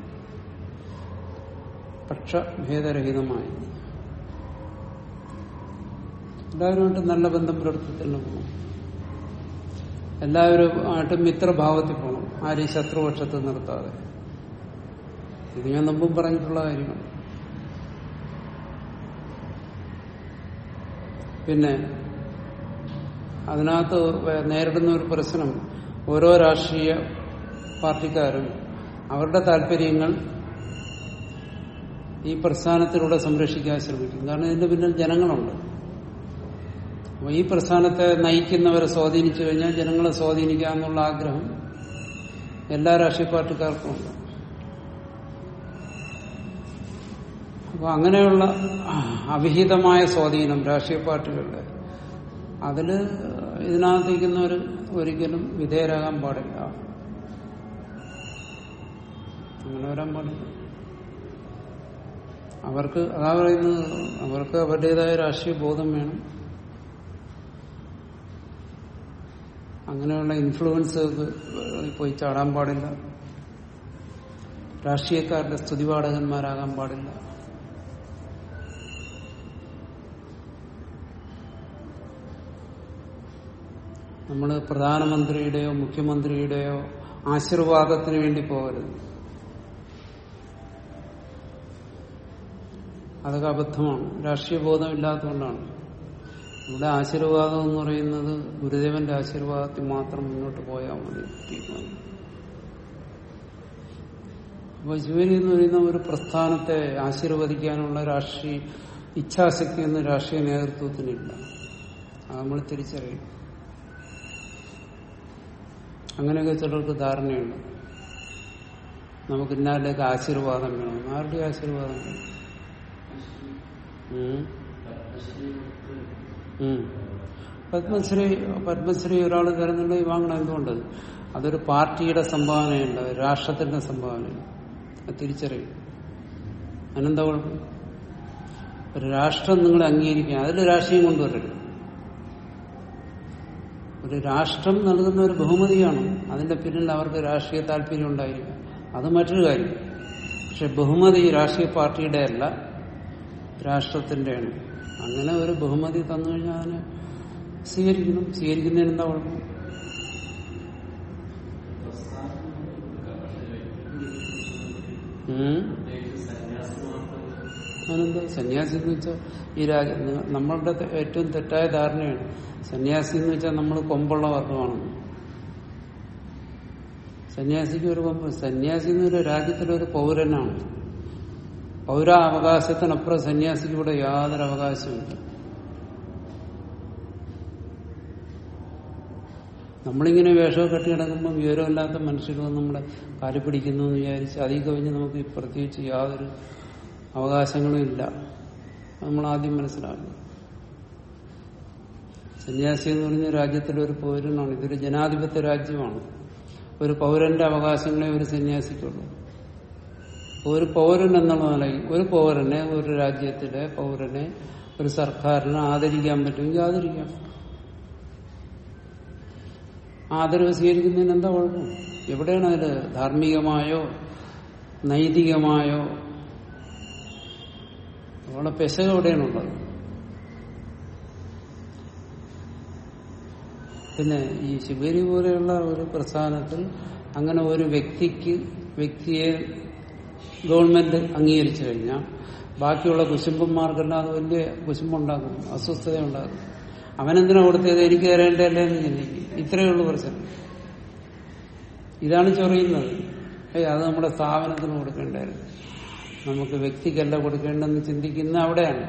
പക്ഷഭേദരഹിതമായി എല്ലാവരുമായിട്ട് നല്ല ബന്ധം പുലർത്തി തന്നെ പോകണം എല്ലാവരുമായിട്ടും മിത്രഭാവത്തിൽ പോകണം ആരെയും ശത്രുപക്ഷത്ത് നിർത്താതെ ഇത് ഞാൻ മുമ്പും പറഞ്ഞിട്ടുള്ള കാര്യമാണ് പിന്നെ അതിനകത്ത് നേരിടുന്ന ഒരു പ്രശ്നം ഓരോ രാഷ്ട്രീയ പാർട്ടിക്കാരും അവരുടെ താല്പര്യങ്ങൾ ഈ പ്രസ്ഥാനത്തിലൂടെ സംരക്ഷിക്കാൻ ശ്രമിക്കും കാരണം ഇതിന്റെ പിന്നിൽ ജനങ്ങളുണ്ട് അപ്പൊ ഈ പ്രസ്ഥാനത്തെ നയിക്കുന്നവരെ സ്വാധീനിച്ചു കഴിഞ്ഞാൽ ജനങ്ങളെ സ്വാധീനിക്കാമെന്നുള്ള ആഗ്രഹം എല്ലാ രാഷ്ട്രീയ പാർട്ടിക്കാർക്കും ഉണ്ട് അപ്പൊ അങ്ങനെയുള്ള അവിഹിതമായ സ്വാധീനം രാഷ്ട്രീയ പാർട്ടികളുടെ അതില് ഇതിനകത്തിരിക്കുന്നവർ ഒരിക്കലും വിധേയരാകാൻ പാടില്ല അങ്ങനെ വരാൻ പാടില്ല അവർക്ക് അതാ പറയുന്നത് അവർക്ക് അവരുടേതായ രാഷ്ട്രീയ ബോധം വേണം അങ്ങനെയുള്ള ഇൻഫ്ലുവൻസ് പോയി ചാടാൻ പാടില്ല രാഷ്ട്രീയക്കാരുടെ സ്തുതിപാഠകന്മാരാകാൻ പാടില്ല നമ്മൾ പ്രധാനമന്ത്രിയുടെയോ മുഖ്യമന്ത്രിയുടെയോ ആശീർവാദത്തിന് വേണ്ടി പോകരുത് അതൊക്കെ അബദ്ധമാണ് രാഷ്ട്രീയ ബോധം ഇല്ലാത്തതുകൊണ്ടാണ് ഇവിടെ ആശീർവാദം എന്ന് പറയുന്നത് ഗുരുദേവന്റെ ആശീർവാദത്തിൽ മാത്രം മുന്നോട്ട് പോയാൽ മതി തീരുമാനം അപ്പൊ ശിവരി എന്ന് പറയുന്ന ഒരു പ്രസ്ഥാനത്തെ ആശീർവദിക്കാനുള്ള രാഷ്ട്രീയ ഇച്ഛാശക്തിയൊന്നും രാഷ്ട്രീയ നേതൃത്വത്തിനില്ല അത് നമ്മൾ തിരിച്ചറിയും അങ്ങനെയൊക്കെ ചിലർക്ക് ധാരണയുണ്ട് നമുക്ക് ഇന്നാലേക്ക് ആശീർവാദം വേണം ആരുടെ ആശീർവാദം വേണം ഉം. ഉം. പത്മശ്രീ പത്മശ്രീ ഒരാൾ തരുന്നുണ്ടെങ്കിൽ വാങ്ങണം എന്തുകൊണ്ട് അതൊരു പാർട്ടിയുടെ സംഭാവനയുണ്ട് രാഷ്ട്രത്തിന്റെ സംഭാവനയാണ് അത് തിരിച്ചറിയും അനന്ത കുഴപ്പം ഒരു രാഷ്ട്രം നിങ്ങൾ അംഗീകരിക്കുക അതിൽ രാഷ്ട്രീയം കൊണ്ടുവരരുത് ഒരു രാഷ്ട്രം നൽകുന്ന ഒരു ബഹുമതിയാണ് അതിന്റെ പിന്നിൽ അവർക്ക് രാഷ്ട്രീയ താല്പര്യം ഉണ്ടായിരിക്കും അത് മറ്റൊരു കാര്യം പക്ഷെ ബഹുമതി രാഷ്ട്രീയ പാർട്ടിയുടെ അല്ല രാഷ്ട്രത്തിന്റെയാണ് അങ്ങനെ ഒരു ബഹുമതി തന്നു കഴിഞ്ഞാൽ അതിനെ സ്വീകരിക്കണം സ്വീകരിക്കുന്നതിന് എന്താ കുഴപ്പം ഉം. അതെന്താ സന്യാസി എന്ന് വെച്ചാൽ ഈ രാജ നമ്മളുടെ തെ- ഏറ്റവും തെറ്റായ ധാരണയാണ് സന്യാസി എന്ന് വെച്ചാൽ നമ്മൾ കൊമ്പുള്ള വർഗമാണെന്ന് സന്യാസിക്ക് ഒരു കൊമ്പ് സന്യാസി എന്ന് ഒരു രാജ്യത്തിലെ ഒരു പൗരനാണ് പൗര അവകാശത്തിനപ്പുറം സന്യാസിക്ക് ഇവിടെ യാതൊരു അവകാശമില്ല നമ്മളിങ്ങനെ വേഷമൊക്കെ കെട്ടി കിടക്കുമ്പോൾ വിവരമില്ലാത്ത മനുഷ്യരും നമ്മുടെ കാലി പിടിക്കുന്നു എന്ന് വിചാരിച്ച് അതിൽ കവിഞ്ഞ് നമുക്ക് ഈ പ്രത്യേകിച്ച് യാതൊരു അവകാശങ്ങളും ഇല്ല അത് നമ്മൾ ആദ്യം മനസ്സിലാക്കണം സന്യാസി എന്ന് പറഞ്ഞ രാജ്യത്തിലെ ഒരു പൗരനാണ് ഇതൊരു ജനാധിപത്യ രാജ്യമാണ് ഒരു പൗരന്റെ അവകാശങ്ങളെ ഒരു സന്യാസിക്കുള്ളൂ ഒരു പൗരൻ എന്നുള്ള നിലയിൽ ഒരു പൗരനെ ഒരു രാജ്യത്തിലെ പൗരനെ ഒരു സർക്കാരിനെ ആദരിക്കാൻ പറ്റുമെങ്കിൽ ആദരിക്കാം ആദരവ് സ്വീകരിക്കുന്നതിന് എന്താ കുഴപ്പം എവിടെയാണ് അതിൽ ധാർമ്മികമായോ നൈതികമായോ അവിടെ പെശക എവിടെയാണുള്ളത് പിന്നെ ഈ ശിവരി പോലെയുള്ള ഒരു പ്രസ്ഥാനത്തിൽ അങ്ങനെ ഒരു വ്യക്തിക്ക് വ്യക്തിയെ ഗവൺമെന്റ് അംഗീകരിച്ചു കഴിഞ്ഞാൽ ബാക്കിയുള്ള കുശുംബന്മാർക്കെല്ലാം അത് വലിയ കുശുമ്പുണ്ടാക്കും അസ്വസ്ഥത ഉണ്ടാകും അവനെന്തിനാ കൊടുത്തത് എനിക്ക് തരേണ്ടല്ലേ എന്ന് ചിന്തിക്കും ഇത്രയേ ഉള്ളൂ പ്രശ്നം ഇതാണ് ചൊറിയുന്നത് ഏയ് അത് നമ്മുടെ സ്ഥാപനത്തിന് കൊടുക്കേണ്ടായിരുന്നു നമുക്ക് വ്യക്തിക്കല്ല കൊടുക്കേണ്ടെന്ന് ചിന്തിക്കുന്ന അവിടെയാണ്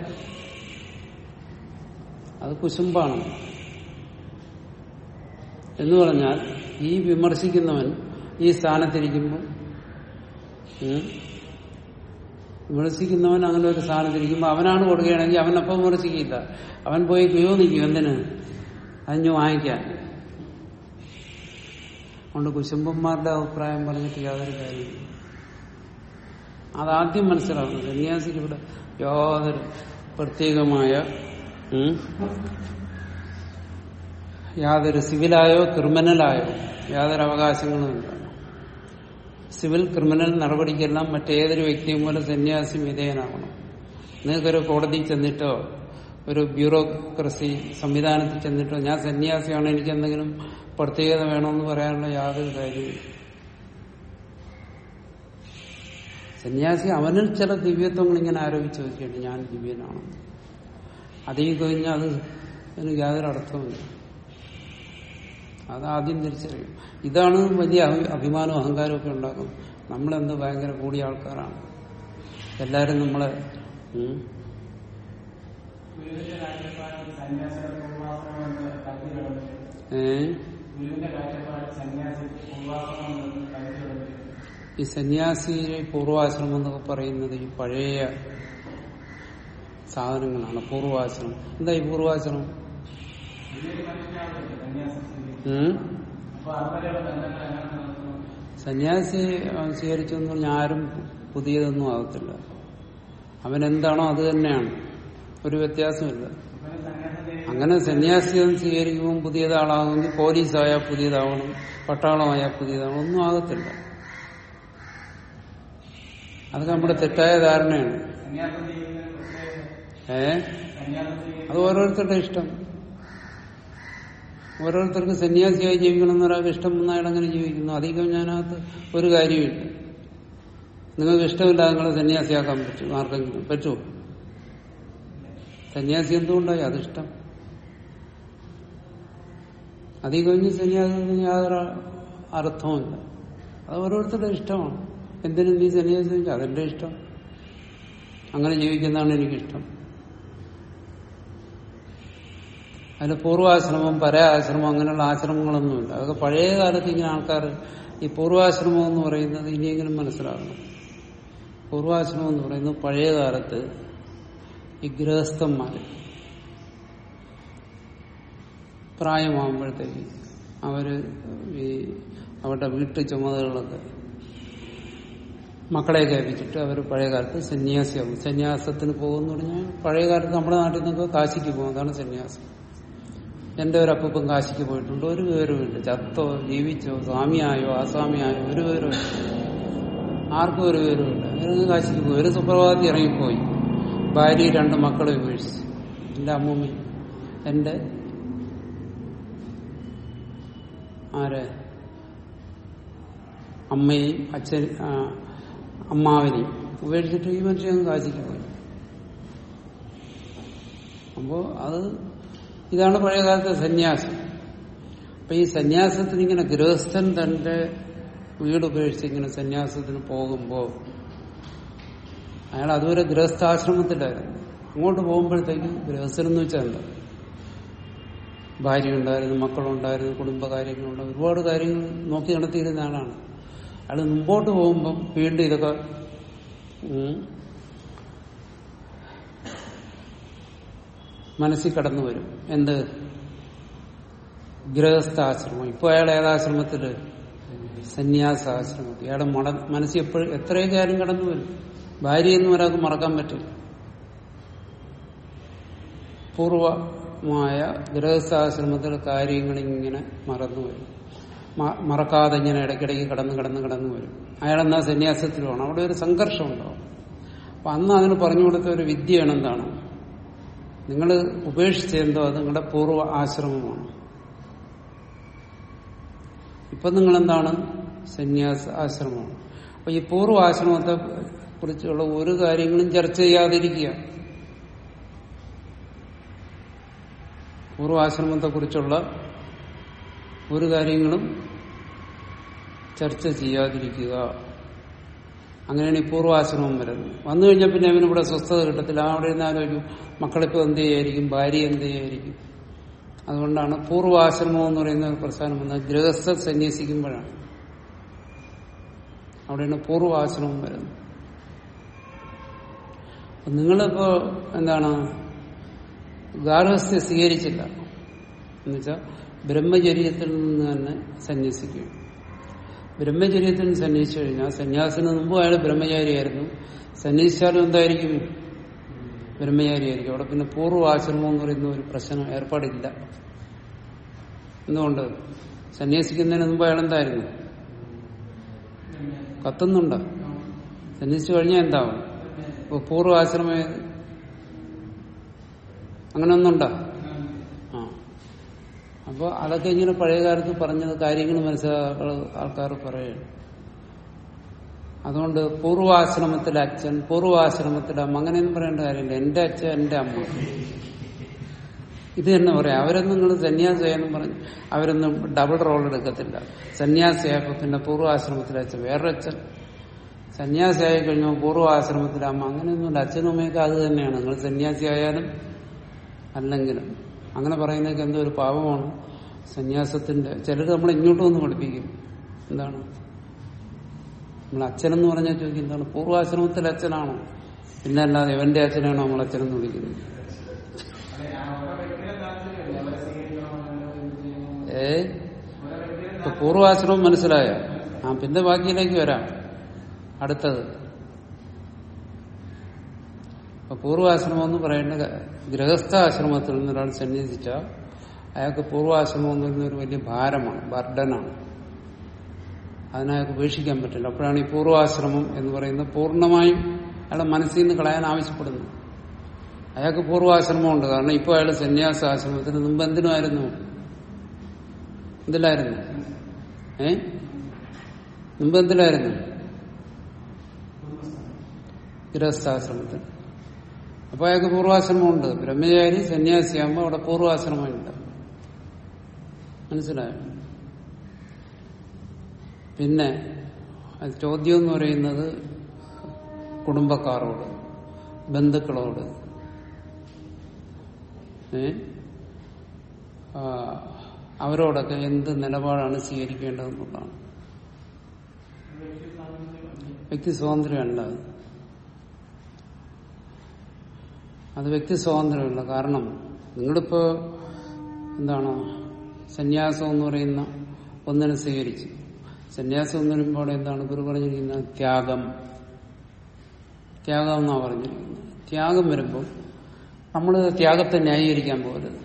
അത് കുശുമ്പാണ് എന്ന് പറഞ്ഞാൽ ഈ വിമർശിക്കുന്നവൻ ഈ സ്ഥാനത്തിരിക്കുമ്പോൾ ഉം, വിമർശിക്കുന്നവൻ അങ്ങനെ ഒരു സ്ഥാനത്തിരിക്കുമ്പോൾ അവനാണ് കൊടുക്കുകയാണെങ്കിൽ അവനപ്പം വിമർശിക്കില്ല അവൻ പോയി ക്യൂ നിൽക്കും എന്തിന് അതിഞ്ഞു വാങ്ങിക്കാൻ അതുകൊണ്ട് കുശുംബന്മാരുടെ അഭിപ്രായം പറഞ്ഞിട്ട് യാതൊരു കാര്യമില്ല അതാദ്യം മനസ്സിലാക്കണം സന്യാസിക്ക് ഇവിടെ യാതൊരു പ്രത്യേകമായ ഉം, യാതൊരു സിവിലായോ ക്രിമിനലായോ യാതൊരു അവകാശങ്ങളുമില്ല സിവിൽ ക്രിമിനൽ നടപടിക്കെല്ലാം മറ്റേതൊരു വ്യക്തിയും പോലെ സന്യാസി വിധേയനാകണം നിങ്ങൾക്കൊരു കോടതി ചെന്നിട്ടോ ഒരു ബ്യൂറോക്രസി സംവിധാനത്തിൽ ചെന്നിട്ടോ ഞാൻ സന്യാസിയാണ് എനിക്ക് എന്തെങ്കിലും പ്രത്യേകത വേണമെന്ന് പറയാനുള്ള യാതൊരു കാര്യമില്ല സന്യാസി അവനിൽ ചില ദിവ്യത്വങ്ങൾ ഇങ്ങനെ ആരോപിച്ച് നോക്കിയാണ് ഞാൻ ദിവ്യനാണെന്ന് അതീ കഴിഞ്ഞാൽ അത് അതിന് യാതൊരു അർത്ഥവുമില്ല അത് ആദ്യം തിരിച്ചറിയും ഇതാണ് വലിയ അഭി- അഭിമാനവും അഹങ്കാരവും ഒക്കെ ഉണ്ടാക്കുന്നത് നമ്മളെന്ത് ഭയങ്കര കൂടിയ ആൾക്കാരാണ് എല്ലാരും നമ്മളെ ഉം, ഗുരുവിന്റെ കാഴ്ചപ്പാടിൽ സന്യാസിയുടെ പൂർവാസനം എന്ന് കരുതി കിടന്നിട്ട് ഏ ഗുരുവിന്റെ കാഴ്ചപ്പാടിൽ സന്യാസി പൂർവാസനം എന്ന് കരുതി കിടന്നിട്ട് ഈ സന്യാസിയിലെ പൂർവാശ്രമം എന്നൊക്കെ പറയുന്നത് ഈ പഴയ സാധനങ്ങളാണ് പൂർവാശ്രമം എന്താ ഈ പൂർവാശ്രമം വലിയൊരു മനുഷ്യനാവില്ലേ സന്യാസി സ്വീകരിച്ചത്. ഉം? അപ്പൊ അതുവരെയുള്ള ബന്ധങ്ങൾ എങ്ങനെ നടത്തുന്നു സന്യാസി സ്വീകരിച്ചു എന്ന് പറഞ്ഞാൽ ആരും പുതിയതൊന്നും ആകത്തില്ല അവൻ എന്താണോ അത് തന്നെയാണ് ഒരു വ്യത്യാസമില്ല ഇവന് സന്യാസത്തെ അങ്ങനെ സന്യാസിയും സ്വീകരിക്കുമ്പോൾ പുതിയതാളാകുമെങ്കിൽ പോലീസായാൽ പുതിയതാവണം പട്ടാളമായാൽ പുതിയതാവണം ഒന്നും ആകത്തില്ല അതൊക്കെ നമ്മുടെ തെറ്റായ ധാരണയാണ് സന്യാസം ചെയ്യുന്നതിന് പ്രത്യേക ഏ സന്യാസം ചെയ്യുന്ന അത് ഓരോരുത്തരുടെ ഇഷ്ടം ഓരോരുത്തർക്ക് സന്യാസിയായി ജീവിക്കണം എന്നൊരാൾക്ക് ഇഷ്ടം വന്നാൽ അങ്ങനെ ജീവിക്കുന്നു അധികം ഞാനകത്ത് ഒരു കാര്യമില്ല നിങ്ങൾക്ക് ഇഷ്ടമില്ല നിങ്ങളെ സന്യാസിയാക്കാൻ പറ്റും ആർക്കെങ്കിലും പറ്റുമോ സന്യാസി എന്തുകൊണ്ടായി അതിഷ്ടം അതീ കഴിഞ്ഞ് സന്യാസത്തിന് യാതൊരു അർത്ഥവുമില്ല അത് ഓരോരുത്തരുടെ ഇഷ്ടമാണ് എന്തിനും നീ സന്യാസി ചോദിച്ചാൽ അതെന്റെ ഇഷ്ടം അങ്ങനെ ജീവിക്കുന്നതാണ് എനിക്കിഷ്ടം അതിൽ പൂർവാശ്രമം പരാശ്രമം അങ്ങനെയുള്ള ആശ്രമങ്ങളൊന്നുമില്ല അതൊക്കെ പഴയ കാലത്ത് ഇങ്ങനെ ആൾക്കാർ ഈ പൂർവാശ്രമം എന്ന് പറയുന്നത് ഇനിയെങ്കിലും മനസ്സിലാക്കണം പൂർവാശ്രമം എന്ന് പറയുന്നത് പഴയ കാലത്ത് ഈ ഗൃഹസ്ഥന്മാര് പ്രായമാകുമ്പോഴത്തേക്ക് അവര് ഈ അവരുടെ വീട്ടു ചുമതലകളൊക്കെ മക്കളെയൊക്കെ ഏൽപ്പിച്ചിട്ട് അവർ പഴയ കാലത്ത് സന്യാസിയാവും സന്യാസത്തിന് പോകുമെന്ന് പറഞ്ഞാൽ പഴയ കാലത്ത് നമ്മുടെ നാട്ടിൽ നിന്നൊക്കെ കാശിക്ക് പോകും അതാണ് സന്യാസം എന്റെ ഒരു അപ്പൂപ്പൻ കാശിക്ക് പോയിട്ടുണ്ട് ഒരു വിവരവുമില്ല ചത്തോ ജീവിച്ചോ സ്വാമിയായോ ആസാമിയായോ ഒരു വിവരവും ആർക്കും ഒരു വിവരമില്ല ഇറങ്ങി കാശിക്ക് പോയി ഒരു സുപ്രഭാതത്തിൽ ഇറങ്ങിപ്പോയി ഭാര്യ രണ്ട് മക്കളെ ഉപേക്ഷിച്ച് എന്റെ അമ്മൂമ്മ എന്റെ ആരെ അമ്മയും അച്ഛൻ ആ, അമ്മാവനെയും ഉപേക്ഷിച്ചിട്ട് ഈ മനുഷ്യൻ കാശിക്ക് പോയി അപ്പോ അത് ഇതാണ് പഴയകാലത്തെ സന്യാസം അപ്പൊ ഈ സന്യാസത്തിന് ഇങ്ങനെ ഗൃഹസ്ഥൻ തന്റെ വീട് ഉപേക്ഷിച്ച് ഇങ്ങനെ സന്യാസത്തിന് പോകുമ്പോ അയാൾ അതുവരെ ഗൃഹസ്ഥാശ്രമത്തിലായിരുന്നു അങ്ങോട്ട് പോകുമ്പോഴത്തേക്ക് ഗൃഹസ്ഥൻ എന്ന് വെച്ചാൽ എന്താ ഭാര്യ ഉണ്ടായിരുന്നു മക്കളുണ്ടായിരുന്നു കുടുംബകാര്യങ്ങളുണ്ട് ഒരുപാട് കാര്യങ്ങൾ നോക്കി നടത്തിയിരുന്ന ആളാണ് അയാൾ മുമ്പോട്ട് പോകുമ്പം വീണ്ടും ഇതൊക്കെ ഉം, മനസ്സിൽ കടന്നു വരും എന്ത് ഗൃഹസ്ഥാശ്രമം ഇപ്പൊ അയാൾ ഏതാശ്രമത്തില് സന്യാസാശ്രമത്തിൽ അയാളുടെ മട മനസ്സിൽ എപ്പോഴും എത്രയൊക്കെ കാര്യം കടന്നു വരും ഭാര്യയൊന്നും ഒരാൾക്ക് മറക്കാൻ പറ്റില്ല പൂർവമായ ഗൃഹസ്ഥാശ്രമത്തിലെ കാര്യങ്ങൾ ഇങ്ങനെ മറന്നു വരും മ- മറക്കാതെ ഇങ്ങനെ ഇടയ്ക്കിടയ്ക്ക് കടന്ന് കടന്ന് കടന്നു വരും അയാളെന്നാ സന്യാസത്തിൽ വേണം അവിടെ ഒരു സംഘർഷം ഉണ്ടാവും അപ്പൊ അന്ന് അതിന് പറഞ്ഞു കൊടുത്ത ഒരു വിദ്യയാണ് എന്താണ് നിങ്ങൾ ഉപേക്ഷിച്ചെന്തോ അത് നിങ്ങളുടെ പൂർവ്വ ആശ്രമമാണ് ഇപ്പൊ നിങ്ങൾ എന്താണ് സന്യാസ ആശ്രമമാണ് അപ്പൊ ഈ പൂർവ്വ ആശ്രമത്തെ കുറിച്ചുള്ള ഒരു കാര്യങ്ങളും ചർച്ച ചെയ്യാതിരിക്കുക പൂർവാശ്രമത്തെ കുറിച്ചുള്ള ഒരു കാര്യങ്ങളും ചർച്ച ചെയ്യാതിരിക്കുക അങ്ങനെയാണ് ഈ പൂർവാശ്രമം വരുന്നത് വന്നു കഴിഞ്ഞാൽ പിന്നെ അവനിവിടെ സ്വസ്ഥത കിട്ടത്തില്ല ആ അവിടെ നിന്ന് ആലോചിക്കും മക്കളിപ്പോ എന്ത് ചെയ്യായിരിക്കും ഭാര്യ എന്ത് ചെയ്യായിരിക്കും അതുകൊണ്ടാണ് പൂർവാശ്രമം എന്ന് പറയുന്ന ഒരു പ്രസ്ഥാനം വന്നത് ഗൃഹസ്ഥ സന്യസിക്കുമ്പോഴാണ് അവിടെയാണ് പൂർവാശ്രമം വരുന്നത് അപ്പൊ നിങ്ങളിപ്പോ എന്താണ് ഗാർഹസ്ഥ്യം സ്വീകരിച്ചില്ല എന്നുവെച്ചാൽ ബ്രഹ്മചര്യത്തിൽ നിന്ന് തന്നെ സന്യസിക്കും ബ്രഹ്മചര്യത്തിൽ നിന്ന് സന്യസിച്ചു കഴിഞ്ഞാൽ സന്യാസിന് മുമ്പ് അയാൾ ബ്രഹ്മചാരിയായിരുന്നു സന്യസിച്ചാലും എന്തായിരിക്കും ബ്രഹ്മചാരിയായിരിക്കും അവിടെ പിന്നെ പൂർവ്വാശ്രമം എന്ന് പറയുന്ന ഒരു പ്രശ്നം ഏർപ്പാടില്ല എന്തുകൊണ്ട് സന്യസിക്കുന്നതിന് മുമ്പ് അയാൾ എന്തായിരുന്നു കത്തുന്നുണ്ടോ സന്യസിച്ചു കഴിഞ്ഞാൽ എന്താവും ഇപ്പൊ പൂർവ്വാശ്രമ അങ്ങനെ ഒന്നുണ്ടോ ആ അപ്പൊ അതൊക്കെ ഇങ്ങനെ പഴയ കാലത്ത് പറഞ്ഞത് കാര്യങ്ങൾ മനസ്സിലാക്കാനുള്ള ആൾക്കാർ പറയുന്നു അതുകൊണ്ട് പൂർവാശ്രമത്തിലെ അച്ഛൻ പൂർവാശ്രമത്തിലെ അമ്മ അങ്ങനെയൊന്നും പറയേണ്ട കാര്യമില്ല എന്റെ അച്ഛൻ എന്റെ അമ്മ ഇത് തന്നെ പറയാം അവരൊന്നും നിങ്ങൾ സന്യാസിയായെന്നും പറഞ്ഞു അവരൊന്നും ഡബിൾ റോൾ എടുക്കത്തില്ല സന്യാസിയായപ്പോ പിന്നെ പൂർവാശ്രമത്തിലെ അച്ഛൻ വേറൊരു അച്ഛൻ സന്യാസിയായി കഴിഞ്ഞാൽ പൂർവാശ്രമത്തിലെ അമ്മ അങ്ങനെയൊന്നുമില്ല അച്ഛനും അമ്മയൊക്കെ അത് തന്നെയാണ് നിങ്ങൾ സന്യാസിയായാലും അല്ലെങ്കിലും അങ്ങനെ പറയുന്നതൊക്കെ എന്തോ ഒരു പാപമാണ് സന്യാസത്തിന്റെ ചിലർ നമ്മൾ ഇങ്ങോട്ട് വന്ന് പഠിപ്പിക്കും എന്താണ് നമ്മൾ അച്ഛനെന്ന് പറഞ്ഞാൽ ചോദിക്കും എന്താണ് പൂർവാശ്രമത്തിലെ അച്ഛനാണോ പിന്നെ അല്ലാതെ എവന്റെ അച്ഛനാണോ നമ്മൾ അച്ഛനെന്ന് വിളിക്കുന്നത് ഏ ഇപ്പൊ പൂർവാശ്രമം മനസ്സിലായ ആ പിന്നെ ബാക്കിയിലേക്ക് വരാം അടുത്തത് അപ്പൊ പൂർവാശ്രമം എന്ന് പറയേണ്ട ഗൃഹസ്ഥാശ്രമത്തിൽ നിന്ന് ഒരാൾ സന്യസിച്ച അയാൾക്ക് പൂർവാശ്രമം എന്ന് പറയുന്ന ഒരു വലിയ ഭാരമാണ് ബർഡനാണ് അതിനയാൾക്ക് ഉപേക്ഷിക്കാൻ പറ്റില്ല അപ്പോഴാണ് ഈ പൂർവാശ്രമം എന്ന് പറയുന്നത് പൂർണ്ണമായും അയാളുടെ മനസ്സിൽ നിന്ന് കളയാൻ ആവശ്യപ്പെടുന്നു അയാൾക്ക് പൂർവാശ്രമമുണ്ട് കാരണം ഇപ്പോൾ അയാൾ സന്യാസാശ്രമത്തിന് മുമ്പ് എന്തിനുമായിരുന്നു എന്തിലായിരുന്നു ഏ മുമ്പ് എന്തിലായിരുന്നു ഗൃഹസ്ഥാശ്രമത്തിൽ അപ്പൊ അയാൾക്ക് പൂർവാശ്രമമുണ്ട് ബ്രഹ്മചാരി സന്യാസിയാകുമ്പോൾ അവിടെ പൂർവാശ്രമമുണ്ട് മനസ്സിലായോ പിന്നെ അത് ചോദ്യം എന്ന് പറയുന്നത് കുടുംബക്കാരോട് ബന്ധുക്കളോട് ഏ ആ, അവരോടൊക്കെ എന്ത് നിലപാടാണ് സ്വീകരിക്കേണ്ടതെന്നുള്ളതാണ് വ്യക്തി സ്വാതന്ത്ര്യമല്ല അത് അത് വ്യക്തി സ്വാതന്ത്ര്യമല്ല കാരണം നിങ്ങളിപ്പോ എന്താണ് സന്യാസം എന്ന് പറയുന്ന ഒന്നിനെ സ്വീകരിച്ചു സന്യാസം എന്ന് പറയുമ്പോൾ എന്താണ് ഗുരു പറഞ്ഞിരിക്കുന്ന ത്യാഗം ത്യാഗം എന്നാണ് പറഞ്ഞിരിക്കുന്നത് ത്യാഗം വരുമ്പോൾ നമ്മൾ ത്യാഗത്തെ ന്യായീകരിക്കാൻ പോകരുത്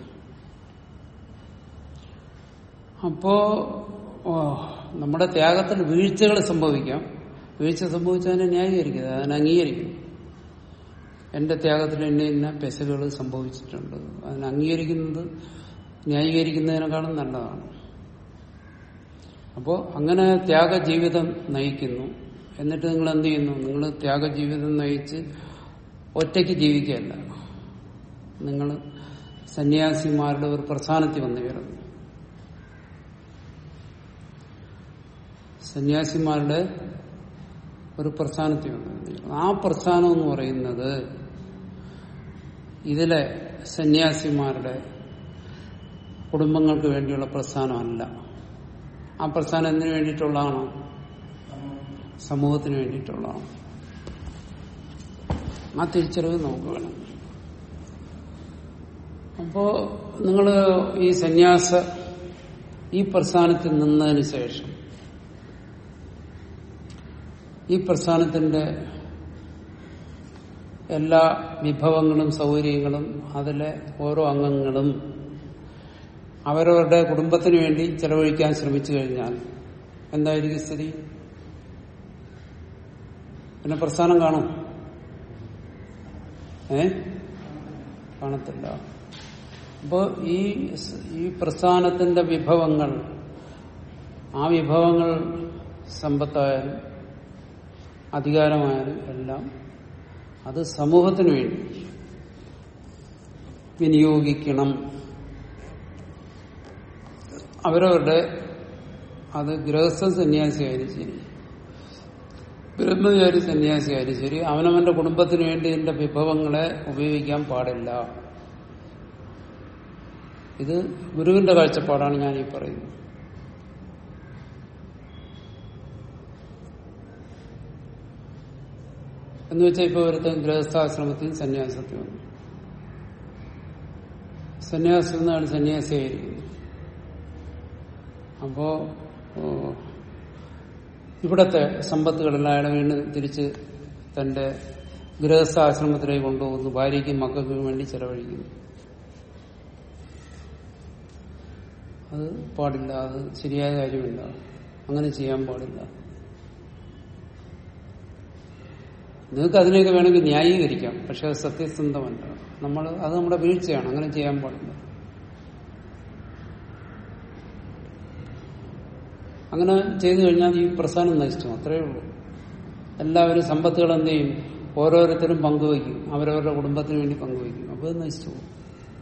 അപ്പോ ഓ, നമ്മുടെ ത്യാഗത്തിൽ വീഴ്ചകൾ സംഭവിക്കാം വീഴ്ച സംഭവിച്ചതിനെ ന്യായീകരിക്കരുത് അതിനെ അംഗീകരിക്കണം എന്റെ ത്യാഗത്തിൽ എന്നെ ഇന്ന പെശകുകൾ സംഭവിച്ചിട്ടുണ്ട് അതിനെ അംഗീകരിക്കുന്നത് ന്യായീകരിക്കുന്നതിനേക്കാളും നല്ലതാണ് അപ്പോൾ അങ്ങനെ ത്യാഗ ജീവിതം നയിക്കുന്നു എന്നിട്ട് നിങ്ങൾ എന്ത് ചെയ്യുന്നു നിങ്ങൾ ത്യാഗ ജീവിതം നയിച്ച് ഒറ്റയ്ക്ക് ജീവിക്കുകയല്ല നിങ്ങൾ സന്യാസിമാരുടെ ഒരു പ്രസ്ഥാനത്തിൽ വന്നു ചേർന്നു സന്യാസിമാരുടെ ഒരു പ്രസ്ഥാനത്തിൽ വന്നു ചേർന്നു. ആ പ്രസ്ഥാനം എന്ന് പറയുന്നത് ഇതിലെ സന്യാസിമാരുടെ കുടുംബങ്ങൾക്ക് വേണ്ടിയുള്ള പ്രസ്ഥാനമല്ല ആ പ്രസ്ഥാനം എന്തിനു വേണ്ടിയിട്ടുള്ളതാണോ സമൂഹത്തിന് വേണ്ടിയിട്ടുള്ളതാണ് ആ തിരിച്ചറിവ് നമുക്ക് വേണം അപ്പോ നിങ്ങൾ ഈ സന്യാസ ഈ പ്രസ്ഥാനത്തിൽ നിന്നതിന് ശേഷം ഈ പ്രസ്ഥാനത്തിന്റെ എല്ലാ വിഭവങ്ങളും സൗകര്യങ്ങളും അതിലെ ഓരോ അംഗങ്ങളും അവരവരുടെ കുടുംബത്തിന് വേണ്ടി ചെലവഴിക്കാൻ ശ്രമിച്ചു കഴിഞ്ഞാൽ എന്തായിരിക്കും സ്ഥിതി പിന്നെ പ്രസ്ഥാനം കാണും ഏ കാണത്തില്ല അപ്പോ ഈ സ്- ഈ പ്രസ്ഥാനത്തിന്റെ വിഭവങ്ങൾ ആ വിഭവങ്ങൾ സമ്പത്തായാലും അധികാരമായാലും എല്ലാം അത് സമൂഹത്തിന് വേണ്ടി വിനിയോഗിക്കണം അവരവരുടെ അത് ഗൃഹസ്ഥ സന്യാസിയായാലും ശരി ബ്രഹ്മചാരി സന്യാസിയായാലും ശരി അവനവന്റെ കുടുംബത്തിന് വേണ്ടി ഇതിന്റെ വിഭവങ്ങളെ ഉപയോഗിക്കാൻ പാടില്ല ഇത് ഗുരുവിന്റെ കാഴ്ചപ്പാടാണ് ഞാൻ ഈ പറയുന്നത് എന്ന് വെച്ചാൽ ഇപ്പൊ ഒരുത്തൻ ഗൃഹസ്ഥാശ്രമത്തിൽ സന്യാസത്തിൽ വന്നു സന്യാസം എന്നാണ് സന്യാസിയായിരിക്കുന്നത് അപ്പോ ഓ, ഇവിടത്തെ സമ്പത്തുകളെല്ലാം അയാളെ വീണ്ടും തിരിച്ച് തന്റെ ഗൃഹസ്ഥാശ്രമത്തിലേക്ക് കൊണ്ടുപോകുന്നു ഭാര്യയ്ക്കും മക്കൾക്കും വേണ്ടി ചെലവഴിക്കുന്നു അത് പാടില്ല അത് ശരിയായ കാര്യമില്ല അങ്ങനെ ചെയ്യാൻ പാടില്ല നിങ്ങൾക്ക് അതിനെയൊക്കെ വേണമെങ്കിൽ ന്യായീകരിക്കാം പക്ഷെ അത് സത്യസന്ധമല്ല നമ്മൾ അത് നമ്മുടെ വീഴ്ചയാണ് അങ്ങനെ ചെയ്യാൻ പാടില്ല അങ്ങനെ ചെയ്തു കഴിഞ്ഞാൽ ഈ പ്രസ്ഥാനം നശിച്ചു അത്രയേ ഉള്ളൂ എല്ലാവരും സമ്പത്തുകൾ എന്ത് ചെയ്യും ഓരോരുത്തരും പങ്കുവയ്ക്കും അവരവരുടെ കുടുംബത്തിന് വേണ്ടി പങ്കുവയ്ക്കും അപ്പോൾ അത് നശിച്ചു പോകും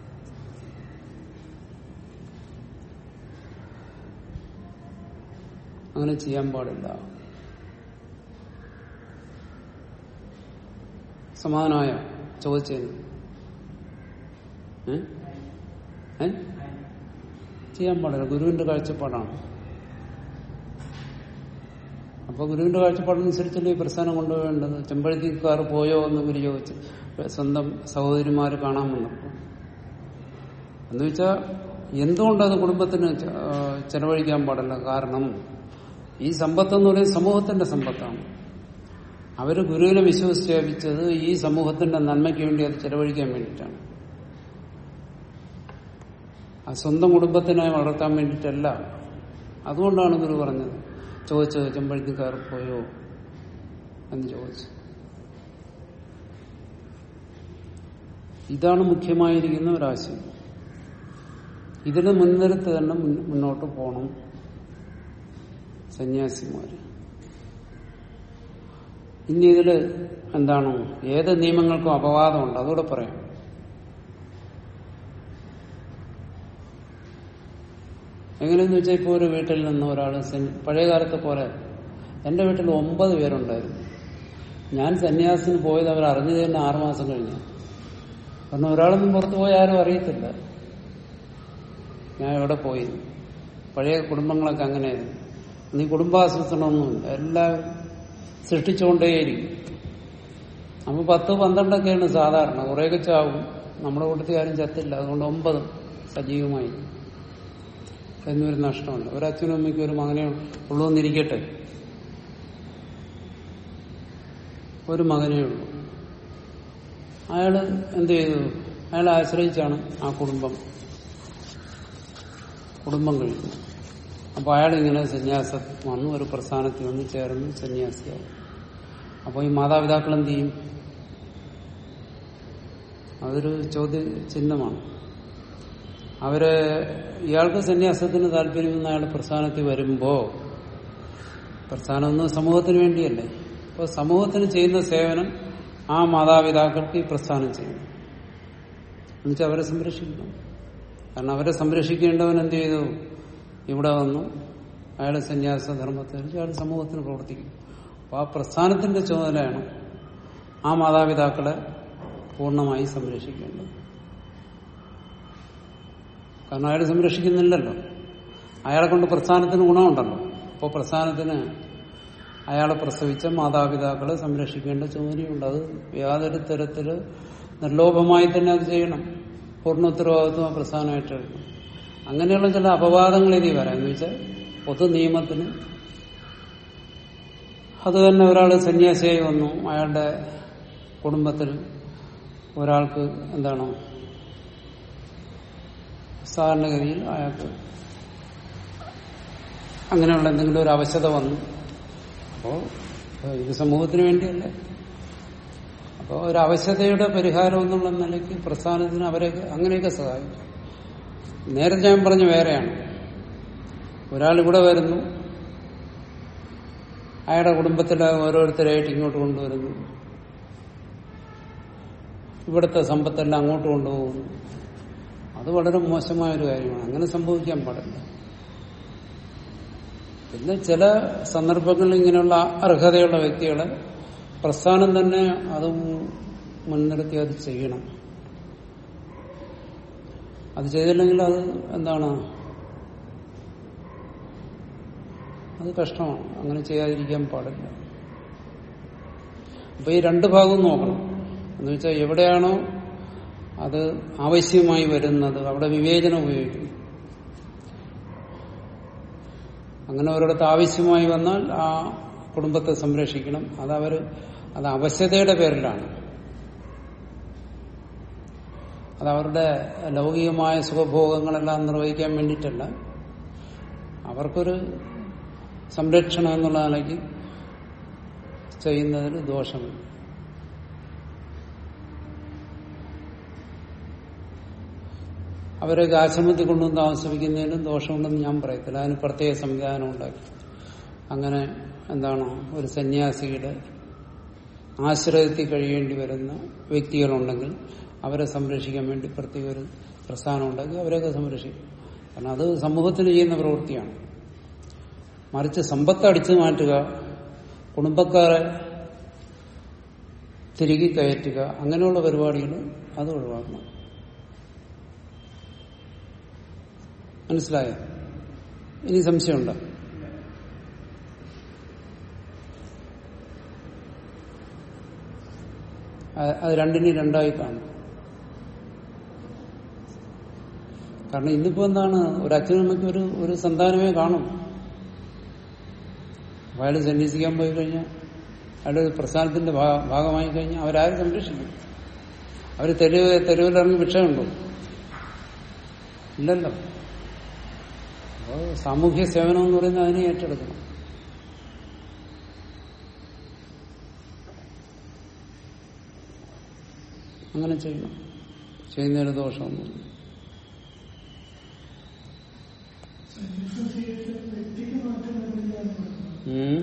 അങ്ങനെ ചെയ്യാൻ പാടില്ല സമാധാനമായ ചോദിച്ചതിന് ഏ? ഏ? ചെയ്യാൻ പാടില്ല ഗുരുവിന്റെ കാഴ്ചപ്പാടാണ് അപ്പൊ ഗുരുവിന്റെ കാഴ്ചപ്പാടനുസരിച്ചല്ലേ ഈ പ്രസ്ഥാനം കൊണ്ടുപോകേണ്ടത് ചെമ്പഴത്തിക്കാർ പോയോ എന്ന് ഗുരു ചോദിച്ചു സ്വന്തം സഹോദരിമാര് കാണാൻ വന്നപ്പോ എന്ന് വെച്ചാൽ എന്തുകൊണ്ടത് കുടുംബത്തിന് ചെ- ആ, ചെലവഴിക്കാൻ പാടില്ല കാരണം ഈ സമ്പത്ത് എന്ന് പറയുന്നത് സമൂഹത്തിന്റെ സമ്പത്താണ് അവര് ഗുരുവിനെ വിശ്വസിച്ചത് ഈ സമൂഹത്തിന്റെ നന്മയ്ക്ക് വേണ്ടി അത് ചെലവഴിക്കാൻ വേണ്ടിയിട്ടാണ് ആ സ്വന്തം കുടുംബത്തിനെ വളർത്താൻ വേണ്ടിയിട്ടല്ല അതുകൊണ്ടാണ് ഗുരു പറഞ്ഞത് ചോദിച്ചത് ചെമ്പഴത്തിക്കാർ പോയോ എന്ന് ചോദിച്ചു ഇതാണ് മുഖ്യമായിരിക്കുന്ന ഒരാശയം ഇതിന് മുൻനിർത്തി തന്നെ മുൻ- മുന്നോട്ട് പോകണം സന്യാസിമാര് ഇനി ഇതില് എന്താണ് ഏത് നിയമങ്ങൾക്കും അപവാദമുണ്ട് അതുകൂടെ പറയാം എങ്ങനെയെന്ന് വെച്ചാൽ ഇപ്പോൾ ഒരു വീട്ടിൽ നിന്ന് ഒരാൾ പഴയ കാലത്തെ പോലെ എന്റെ വീട്ടിൽ ഒമ്പത് പേരുണ്ടായിരുന്നു ഞാൻ സന്യാസിന് പോയത് അവർ അറിഞ്ഞത് തന്നെ ആറുമാസം കഴിഞ്ഞു കാരണം ഒരാളൊന്നും പുറത്തു പോയി ആരും അറിയത്തില്ല ഞാൻ എവിടെ പോയി പഴയ കുടുംബങ്ങളൊക്കെ അങ്ങനെയായിരുന്നു നീ കുടുംബാസൂത്രണമൊന്നുമില്ല എല്ലാവരും സൃഷ്ടിച്ചുകൊണ്ടേയിരിക്കും അപ്പൊ പത്ത് പന്ത്രണ്ടൊക്കെയാണ് സാധാരണ കുറേയൊക്കെ ചാവും നമ്മുടെ കൂട്ടത്തിൽ ആരും ചത്തില്ല അതുകൊണ്ട് ഒമ്പതും സജീവമായി എന്നൊരു നഷ്ടമുണ്ട് ഒരു അച്ഛനും അമ്മയ്ക്കും ഒരു മകനെ ഉള്ളൂ എന്നിരിക്കട്ടെ ഒരു മകനേ ഉള്ളൂ അയാള് എന്ത് ചെയ്തു അയാളെ ആശ്രയിച്ചാണ് ആ കുടുംബം കുടുംബം കഴിക്കുന്നത് അപ്പൊ അയാൾ ഇങ്ങനെ സന്യാസം വന്നു ഒരു പ്രസ്ഥാനത്തിൽ വന്ന് ചേർന്ന് സന്യാസിയായി അപ്പൊ ഈ മാതാപിതാക്കൾ എന്ത് ചെയ്യും അതൊരു ചോദ്യ ചിഹ്നമാണ് അവര് ഇയാൾക്ക് സന്യാസത്തിന് താല്പര്യമെന്ന് അയാൾ പ്രസ്ഥാനത്തിൽ വരുമ്പോ പ്രസ്ഥാനം ഒന്ന് സമൂഹത്തിന് വേണ്ടിയല്ലേ അപ്പൊ സമൂഹത്തിന് ചെയ്യുന്ന സേവനം ആ മാതാപിതാക്കൾക്ക് ഈ പ്രസ്ഥാനം ചെയ്യണം എന്നുവെച്ചാൽ അവരെ സംരക്ഷിക്കണം കാരണം അവരെ സംരക്ഷിക്കേണ്ടവൻ എന്ത് ചെയ്തു ഇവിടെ വന്നു അയാളെ സന്യാസ ധർമ്മത്തിൽ അയാൾ സമൂഹത്തിന് പ്രവർത്തിക്കും അപ്പൊ ആ പ്രസ്ഥാനത്തിന്റെ ചുമതലയാണ് ആ മാതാപിതാക്കളെ പൂർണ്ണമായി സംരക്ഷിക്കേണ്ടത് കാരണം അയാൾ സംരക്ഷിക്കുന്നില്ലല്ലോ അയാളെ കൊണ്ട് പ്രസ്ഥാനത്തിന് ഗുണമുണ്ടല്ലോ അപ്പോൾ പ്രസ്ഥാനത്തിന് അയാളെ പ്രസവിച്ച മാതാപിതാക്കളെ സംരക്ഷിക്കേണ്ട ചുമതലയുണ്ട് അത് യാതൊരു തരത്തില് നിർലോഭമായി തന്നെ അത് ചെയ്യണം പൂർണ്ണ ഉത്തരവാദിത്വം ആ പ്രസ്ഥാനമായിട്ട് എടുക്കണം അങ്ങനെയുള്ള ചില അപവാദങ്ങൾ ഇനി വരാം എന്ന് വെച്ചാൽ പൊതു നിയമത്തിന് അത് തന്നെ ഒരാൾ സന്യാസിയായി വന്നു അയാളുടെ കുടുംബത്തിൽ ഒരാൾക്ക് എന്താണ് സാധാരണഗതിയിൽ അയാൾക്ക് അങ്ങനെയുള്ള എന്തെങ്കിലും ഒരു അവശത വന്നു അപ്പോ ഇത് സമൂഹത്തിന് വേണ്ടിയല്ലേ അപ്പോൾ ഒരു അവശതയുടെ പരിഹാരം എന്നുള്ള നിലയ്ക്ക് പ്രസ്ഥാനത്തിന് അവരെയൊക്കെ അങ്ങനെയൊക്കെ സഹായിക്കും നേരത്തെ ഞാൻ പറഞ്ഞ വേറെയാണ് ഒരാൾ ഇവിടെ വരുന്നു അയാളുടെ കുടുംബത്തിലെ ഓരോരുത്തരായിട്ട് ഇങ്ങോട്ട് കൊണ്ടുവരുന്നു ഇവിടുത്തെ സമ്പത്തെല്ലാം അങ്ങോട്ട് കൊണ്ടുപോകുന്നു അത് വളരെ മോശമായ ഒരു കാര്യമാണ് അങ്ങനെ സംഭവിക്കാൻ പാടില്ല പിന്നെ ചില സന്ദർഭങ്ങളിൽ ഇങ്ങനെയുള്ള അർഹതയുള്ള വ്യക്തികളെ പ്രസ്ഥാനം തന്നെ അത് മുൻനിർത്തി അത് ചെയ്യണം അത് ചെയ്തില്ലെങ്കിൽ അത് എന്താണ് അത് കഷ്ടമാണ് അങ്ങനെ ചെയ്യാതിരിക്കാൻ പാടില്ല അപ്പൊ ഈ രണ്ട് ഭാഗവും നോക്കണം എന്ന് വെച്ചാൽ എവിടെയാണോ അത് ആവശ്യമായി വരുന്നത് അവിടെ വിവേചനം ഉപയോഗിക്കും അങ്ങനെ ഒരിടത്ത് ആവശ്യമായി വന്നാൽ ആ കുടുംബത്തെ സംരക്ഷിക്കണം അത് അവര് അത് അവശതയുടെ പേരിലാണ് അത് അവരുടെ ലൗകികമായ സുഖഭോഗങ്ങളെല്ലാം നിർവഹിക്കാൻ വേണ്ടിയിട്ടല്ല അവർക്കൊരു സംരക്ഷണം എന്നുള്ള നിലയ്ക്ക് ചെയ്യുന്നതിന് ദോഷമില്ല അവരെ ആശ്രമത്തിൽ കൊണ്ടുവന്ന് താമസിപ്പിക്കുന്നതിനും ദോഷമുണ്ടെന്ന് ഞാൻ പറയത്തില്ല അതിന് പ്രത്യേക സംവിധാനം ഉണ്ടാക്കി അങ്ങനെ എന്താണ് ഒരു സന്യാസിയുടെ ആശ്രയത്തിൽ കഴിയേണ്ടി വരുന്ന വ്യക്തികളുണ്ടെങ്കിൽ അവരെ സംരക്ഷിക്കാൻ വേണ്ടി പ്രത്യേക ഒരു പ്രസ്ഥാനം ഉണ്ടാക്കി അവരെയൊക്കെ സംരക്ഷിക്കും കാരണം അത് സമൂഹത്തിന് ചെയ്യുന്ന പ്രവൃത്തിയാണ് മറിച്ച് സമ്പത്ത് അടിച്ചു മാറ്റുക കുടുംബക്കാരെ തിരികെ കയറ്റുക അങ്ങനെയുള്ള പരിപാടികൾ അത് ഒഴിവാക്കണം മനസ്സിലായോ ഇനി സംശയമുണ്ടോ അത് രണ്ടിനും രണ്ടായി കാണും കാരണം ഇന്നിപ്പോ എന്താണ് ഒരു അച്ഛനമ്മയ്ക്ക് ഒരു ഒരു സന്താനമേ കാണും അയാൾ സന്യസിക്കാൻ പോയി കഴിഞ്ഞാൽ അയാൾ പ്രസ്ഥാനത്തിന്റെ ഭാഗമായി കഴിഞ്ഞാൽ അവരാരും സംരക്ഷിക്കും അവർ തെരുവ് തെരുവിലിറങ്ങി ഭിക്ഷയുണ്ടോ ഇല്ലല്ലോ അപ്പോൾ സാമൂഹ്യ സേവനം എന്ന് പറയുന്നത് അതിനെ ഏറ്റെടുക്കണം അങ്ങനെ ചെയ്യണം ചെയ്യുന്നതിന് ദോഷമൊന്നുമില്ല ഉം.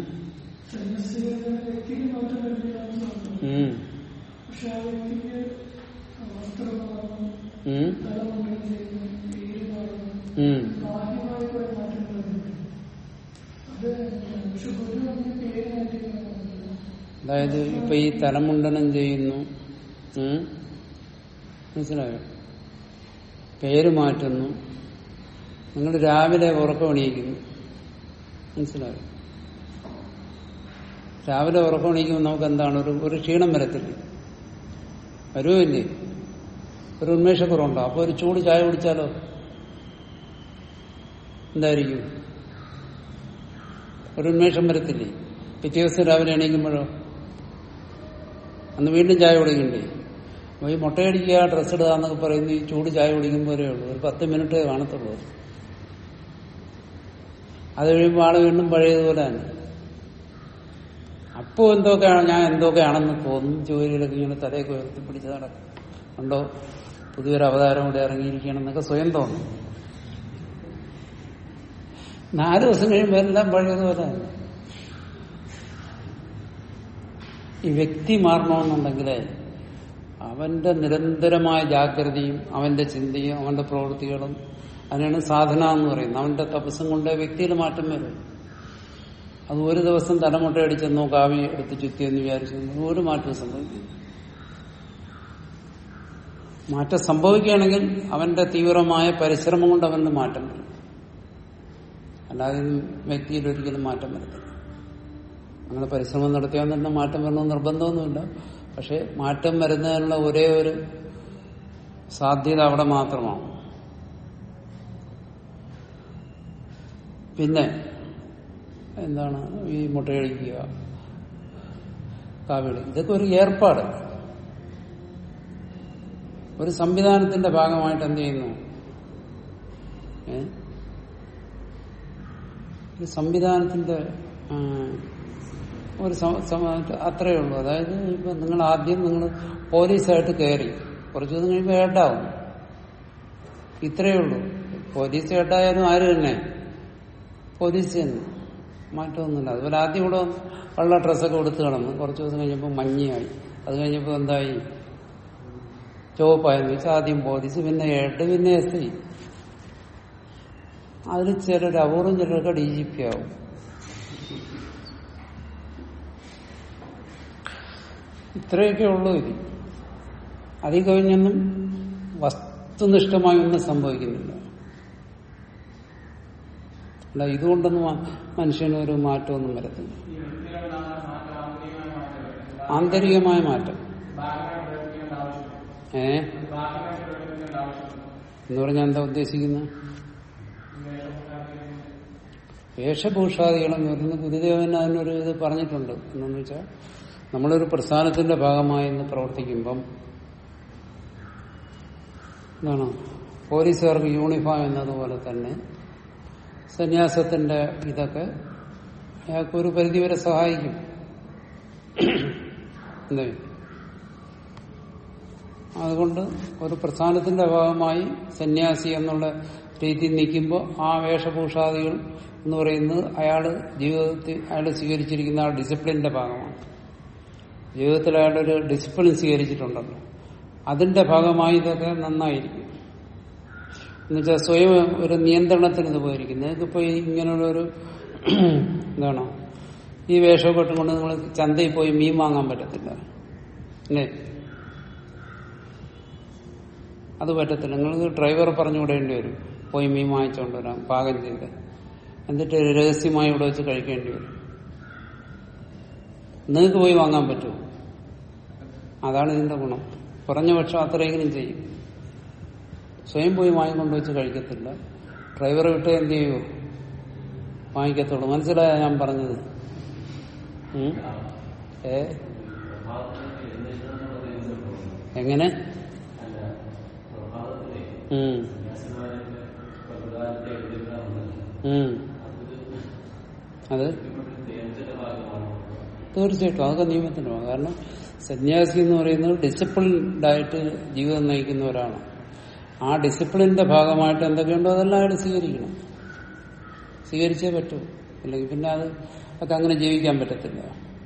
ഉം. ഉം. ഉം. അതായത് ഇപ്പൊ ഈ തലമുണ്ടനം ചെയ്യുന്നു ഉം? മനസ്സിലായോ പേര് മാറ്റുന്നു നിങ്ങൾ രാവിലെ ഉറക്കം എണീക്കുന്നു മനസ്സിലായോ രാവിലെ ഉറക്കം എണീക്കുമ്പോൾ നമുക്ക് എന്താണ് ഒരു ഒരു ക്ഷീണം വരത്തില്ല വരുമില്ലേ ഒരു ഉന്മേഷക്കുറവുണ്ടോ അപ്പൊ ഒരു ചൂട് ചായ കുടിച്ചാലോ എന്തായിരിക്കും ഒരു ഉന്മേഷം വരത്തില്ലേ പിറ്റേ ദിവസം രാവിലെ എണീക്കുമ്പോഴോ അന്ന് വീണ്ടും ചായ കുടിക്കണ്ടേ അപ്പൊ ഈ മുട്ടയടിക്കുക ഡ്രസ്സ് ഇടുക എന്നൊക്കെ പറയുന്ന ഈ ചൂട് ചായ കുടിക്കുമ്പോഴേ ഉള്ളൂ ഒരു പത്ത് മിനിറ്റ് കാണത്തുള്ളൂ അത് കഴിയുമ്പോൾ ആള് വീണ്ടും പഴയതുപോലെ തന്നെ അപ്പോ എന്തൊക്കെയാണ് ഞാൻ എന്തൊക്കെയാണെന്ന് തോന്നും ജോലിയിലൊക്കെ ഇങ്ങനെ തലയൊക്കെ ഉയർത്തി പിടിച്ച് നടക്കും ഉണ്ടോ പുതിയൊരു അവതാരം ഇവിടെ ഇറങ്ങിയിരിക്കണമെന്നൊക്കെ സ്വയം തോന്നും നാല് ദിവസം കഴിയുമ്പോൾ എല്ലാം പഴയതുപോലെ തന്നെ ഈ വ്യക്തി മാറണമെന്നുണ്ടെങ്കിൽ അവന്റെ നിരന്തരമായ ജാഗ്രതയും അവന്റെ ചിന്തയും അവന്റെ പ്രവൃത്തികളും അതിനാണ് സാധന എന്ന് പറയുന്നത് അവന്റെ തപസ്സം കൊണ്ട് വ്യക്തിയിൽ മാറ്റം വരും അത് ഒരു ദിവസം തലമുട്ട അടിച്ചെന്നോ കാവി എടുത്ത് ചുറ്റിയെന്ന് വിചാരിച്ചു ഒരു മാറ്റവും സംഭവിക്കും മാറ്റം സംഭവിക്കുകയാണെങ്കിൽ അവന്റെ തീവ്രമായ പരിശ്രമം കൊണ്ട് അവന് മാറ്റം വരും അല്ലാതെ വ്യക്തിയിൽ ഒരിക്കലും മാറ്റം വരത്തില്ല അങ്ങനെ പരിശ്രമം നടത്തിയാൽ തന്നെ മാറ്റം വരണമെന്ന് നിർബന്ധമൊന്നുമില്ല പക്ഷെ മാറ്റം വരുന്നതിനുള്ള ഒരേ ഒരു സാധ്യത അവിടെ മാത്രമാണ് പിന്നെ എന്താണ് ഈ മുട്ടയടിക്കുക കാവിളി ഇതൊക്കെ ഒരു ഏർപ്പാട് ഒരു സംവിധാനത്തിന്റെ ഭാഗമായിട്ട് എന്ത് ചെയ്യുന്നു ഏ ഒരു സംവിധാനത്തിന്റെ ആ, ഒരു സമ- സമ- അത്രയേ ഉള്ളൂ അതായത് ഇപ്പൊ നിങ്ങൾ ആദ്യം നിങ്ങൾ പോലീസായിട്ട് കയറി കുറച്ചു ദിവസം കഴിയുമ്പോൾ ഹെഡാവും ഇത്രയേ ഉള്ളൂ പോലീസ് ഹെഡായാലും ആര് തന്നെ പോലീസ് തന്നെ മാറ്റമൊന്നുമില്ല അതുപോലെ ആദ്യം ഇവിടെ വെള്ള ഡ്രസ്സൊക്കെ കൊടുത്ത് കിടന്നു കുറച്ച് ദിവസം കഴിഞ്ഞപ്പോൾ മഞ്ഞയായി അത് കഴിഞ്ഞപ്പോൾ എന്തായി ചുവപ്പായെന്ന് വെച്ചാൽ ആദ്യം പോലീസ് പിന്നെ ഹെഡ് പിന്നെ എസ് ഐ അതിൽ ചിലർ അപൂർവം ചിലർക്ക് ഡി ജി പി ആവും ഇത്രയൊക്കെ ഉള്ളൂ ഇത് അതിൽ കഴിഞ്ഞൊന്നും വസ്തുനിഷ്ഠമായി ഒന്നും സംഭവിക്കുന്നില്ല അല്ല ഇതുകൊണ്ടൊന്നും മ- മനുഷ്യന് ഒരു മാറ്റമൊന്നും വരത്തില്ല ഈ വ്യക്തികളുണ്ടാകുന്ന മാറ്റം ആന്തരികമായ മാറ്റം ആന്തരികമായ മാറ്റം ബാഹ്യമായി പ്രവർത്തിക്കേണ്ട ആവശ്യമില്ല ഏ ഒരു ബാഹ്യമായി പ്രവർത്തിക്കേണ്ട ആവശ്യമില്ല എന്ന് പറഞ്ഞാൽ എന്താ ഉദ്ദേശിക്കുന്നത് ഈ വേഷക്കാർക്ക് വേഷഭൂഷാദികളെന്ന് പറയുന്നത് ഗുരുദേവൻ അതിനൊരു ഇത് പറഞ്ഞിട്ടുണ്ട് എന്നു വെച്ചാൽ നമ്മളൊരു പ്രസ്ഥാനത്തിന്റെ ഭാഗമായി ഇന്ന് പ്രവർത്തിക്കുമ്പം എന്താണ് പോലീസുകാർക്ക് യൂണിഫോം എന്നതുപോലെ തന്നെ സന്യാസത്തിന്റെ ഇതൊക്കെ അയാൾക്ക് ഒരു പരിധിവരെ സഹായിക്കും എന്തേ അതുകൊണ്ട് ഒരു പ്രസ്ഥാനത്തിന്റെ ഭാഗമായി സന്യാസി എന്നുള്ള രീതിയിൽ നിൽക്കുമ്പോൾ ആ വേഷഭൂഷാദികൾ എന്ന് പറയുന്നത് അയാള് ജീവിതത്തിൽ അയാൾ സ്വീകരിച്ചിരിക്കുന്ന ആ ഡിസിപ്ലിന്റെ ഭാഗമാണ് ജീവിതത്തിൽ അയാളുടെ ഒരു ഡിസിപ്ലിൻ സ്വീകരിച്ചിട്ടുണ്ടല്ലോ അതിന്റെ ഭാഗമായി ഇതൊക്കെ നന്നായിരിക്കും എന്നുവെച്ചാൽ സ്വയം ഒരു നിയന്ത്രണത്തിന് ഇത് പോയിരിക്കും നിങ്ങൾക്കിപ്പോ ഈ ഇങ്ങനെയുള്ള ഒരു എന്താണ് ഈ വേഷമൊക്കെ ഇട്ടുകൊണ്ട് നിങ്ങൾ ചന്തയിൽ പോയി മീൻ വാങ്ങാൻ പറ്റത്തില്ല അല്ലേ അത് പറ്റത്തില്ല നിങ്ങൾക്ക് ഡ്രൈവറെ പറഞ്ഞു വിടേണ്ടി വരും പോയി മീൻ വാങ്ങിച്ചുകൊണ്ട് വരാം പാകം ചെയ്ത് എന്നിട്ട് രഹസ്യമായി ഇവിടെ വെച്ച് കഴിക്കേണ്ടി വരും നിങ്ങൾക്ക് പോയി വാങ്ങാൻ പറ്റുമോ അതാണ് ഇതിന്റെ ഗുണം കുറഞ്ഞ പക്ഷം അത്രയെങ്കിലും ചെയ്യും സ്വയം പോയി വാങ്ങിക്കൊണ്ട് വെച്ച് കഴിക്കത്തില്ല ഡ്രൈവറെ വിട്ട് എന്ത് ചെയ്യൂ വാങ്ങിക്കത്തുള്ളൂ മനസ്സിലായ ഞാൻ പറഞ്ഞത് ഉം? ഏ എങ്ങനെ ഉം. ഉം. അത് തീർച്ചയായിട്ടും അതൊക്കെ നിയമത്തിന്റെ ഭാഗം കാരണം സന്യാസി എന്ന് പറയുന്നത് ഡിസിപ്ലിൻഡ് ആയിട്ട് ജീവിതം നയിക്കുന്നവരാണ് ആ ഡിസിപ്ലിന്റെ ഭാഗമായിട്ട് എന്തൊക്കെയുണ്ടോ അതെല്ലാം അയാൾ സ്വീകരിക്കണം സ്വീകരിച്ചേ പറ്റൂ അല്ലെങ്കിൽ പിന്നെ അത് ഒക്കെ അങ്ങനെ ജീവിക്കാൻ പറ്റത്തില്ല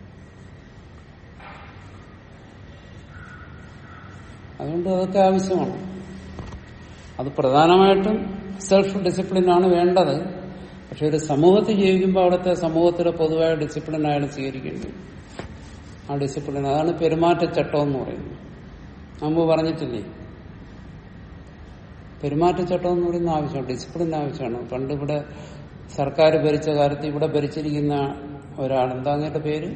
അതുകൊണ്ട് അതൊക്കെ ആവശ്യമാണ് അത് പ്രധാനമായിട്ടും സെൽഫ് ഡിസിപ്ലിനാണ് വേണ്ടത് പക്ഷെ ഒരു സമൂഹത്തിൽ ജീവിക്കുമ്പോൾ അവിടുത്തെ സമൂഹത്തിലെ പൊതുവായ ഡിസിപ്ലിൻ അയാൾ സ്വീകരിക്കേണ്ടി വരും. ആ ഡിസിപ്ലിൻ അതാണ് പെരുമാറ്റച്ചട്ടം എന്ന് പറയുന്നത് മുമ്പ് പറഞ്ഞിട്ടില്ലേ പെരുമാറ്റച്ചട്ടം എന്ന് പറയുന്ന ആവശ്യമാണ് ഡിസിപ്ലിൻ ആവശ്യമാണ് പണ്ട് ഇവിടെ സർക്കാർ ഭരിച്ച കാലത്ത് ഇവിടെ ഭരിച്ചിരിക്കുന്ന ഒരാൾ എന്താ അങ്ങയുടെ പേര്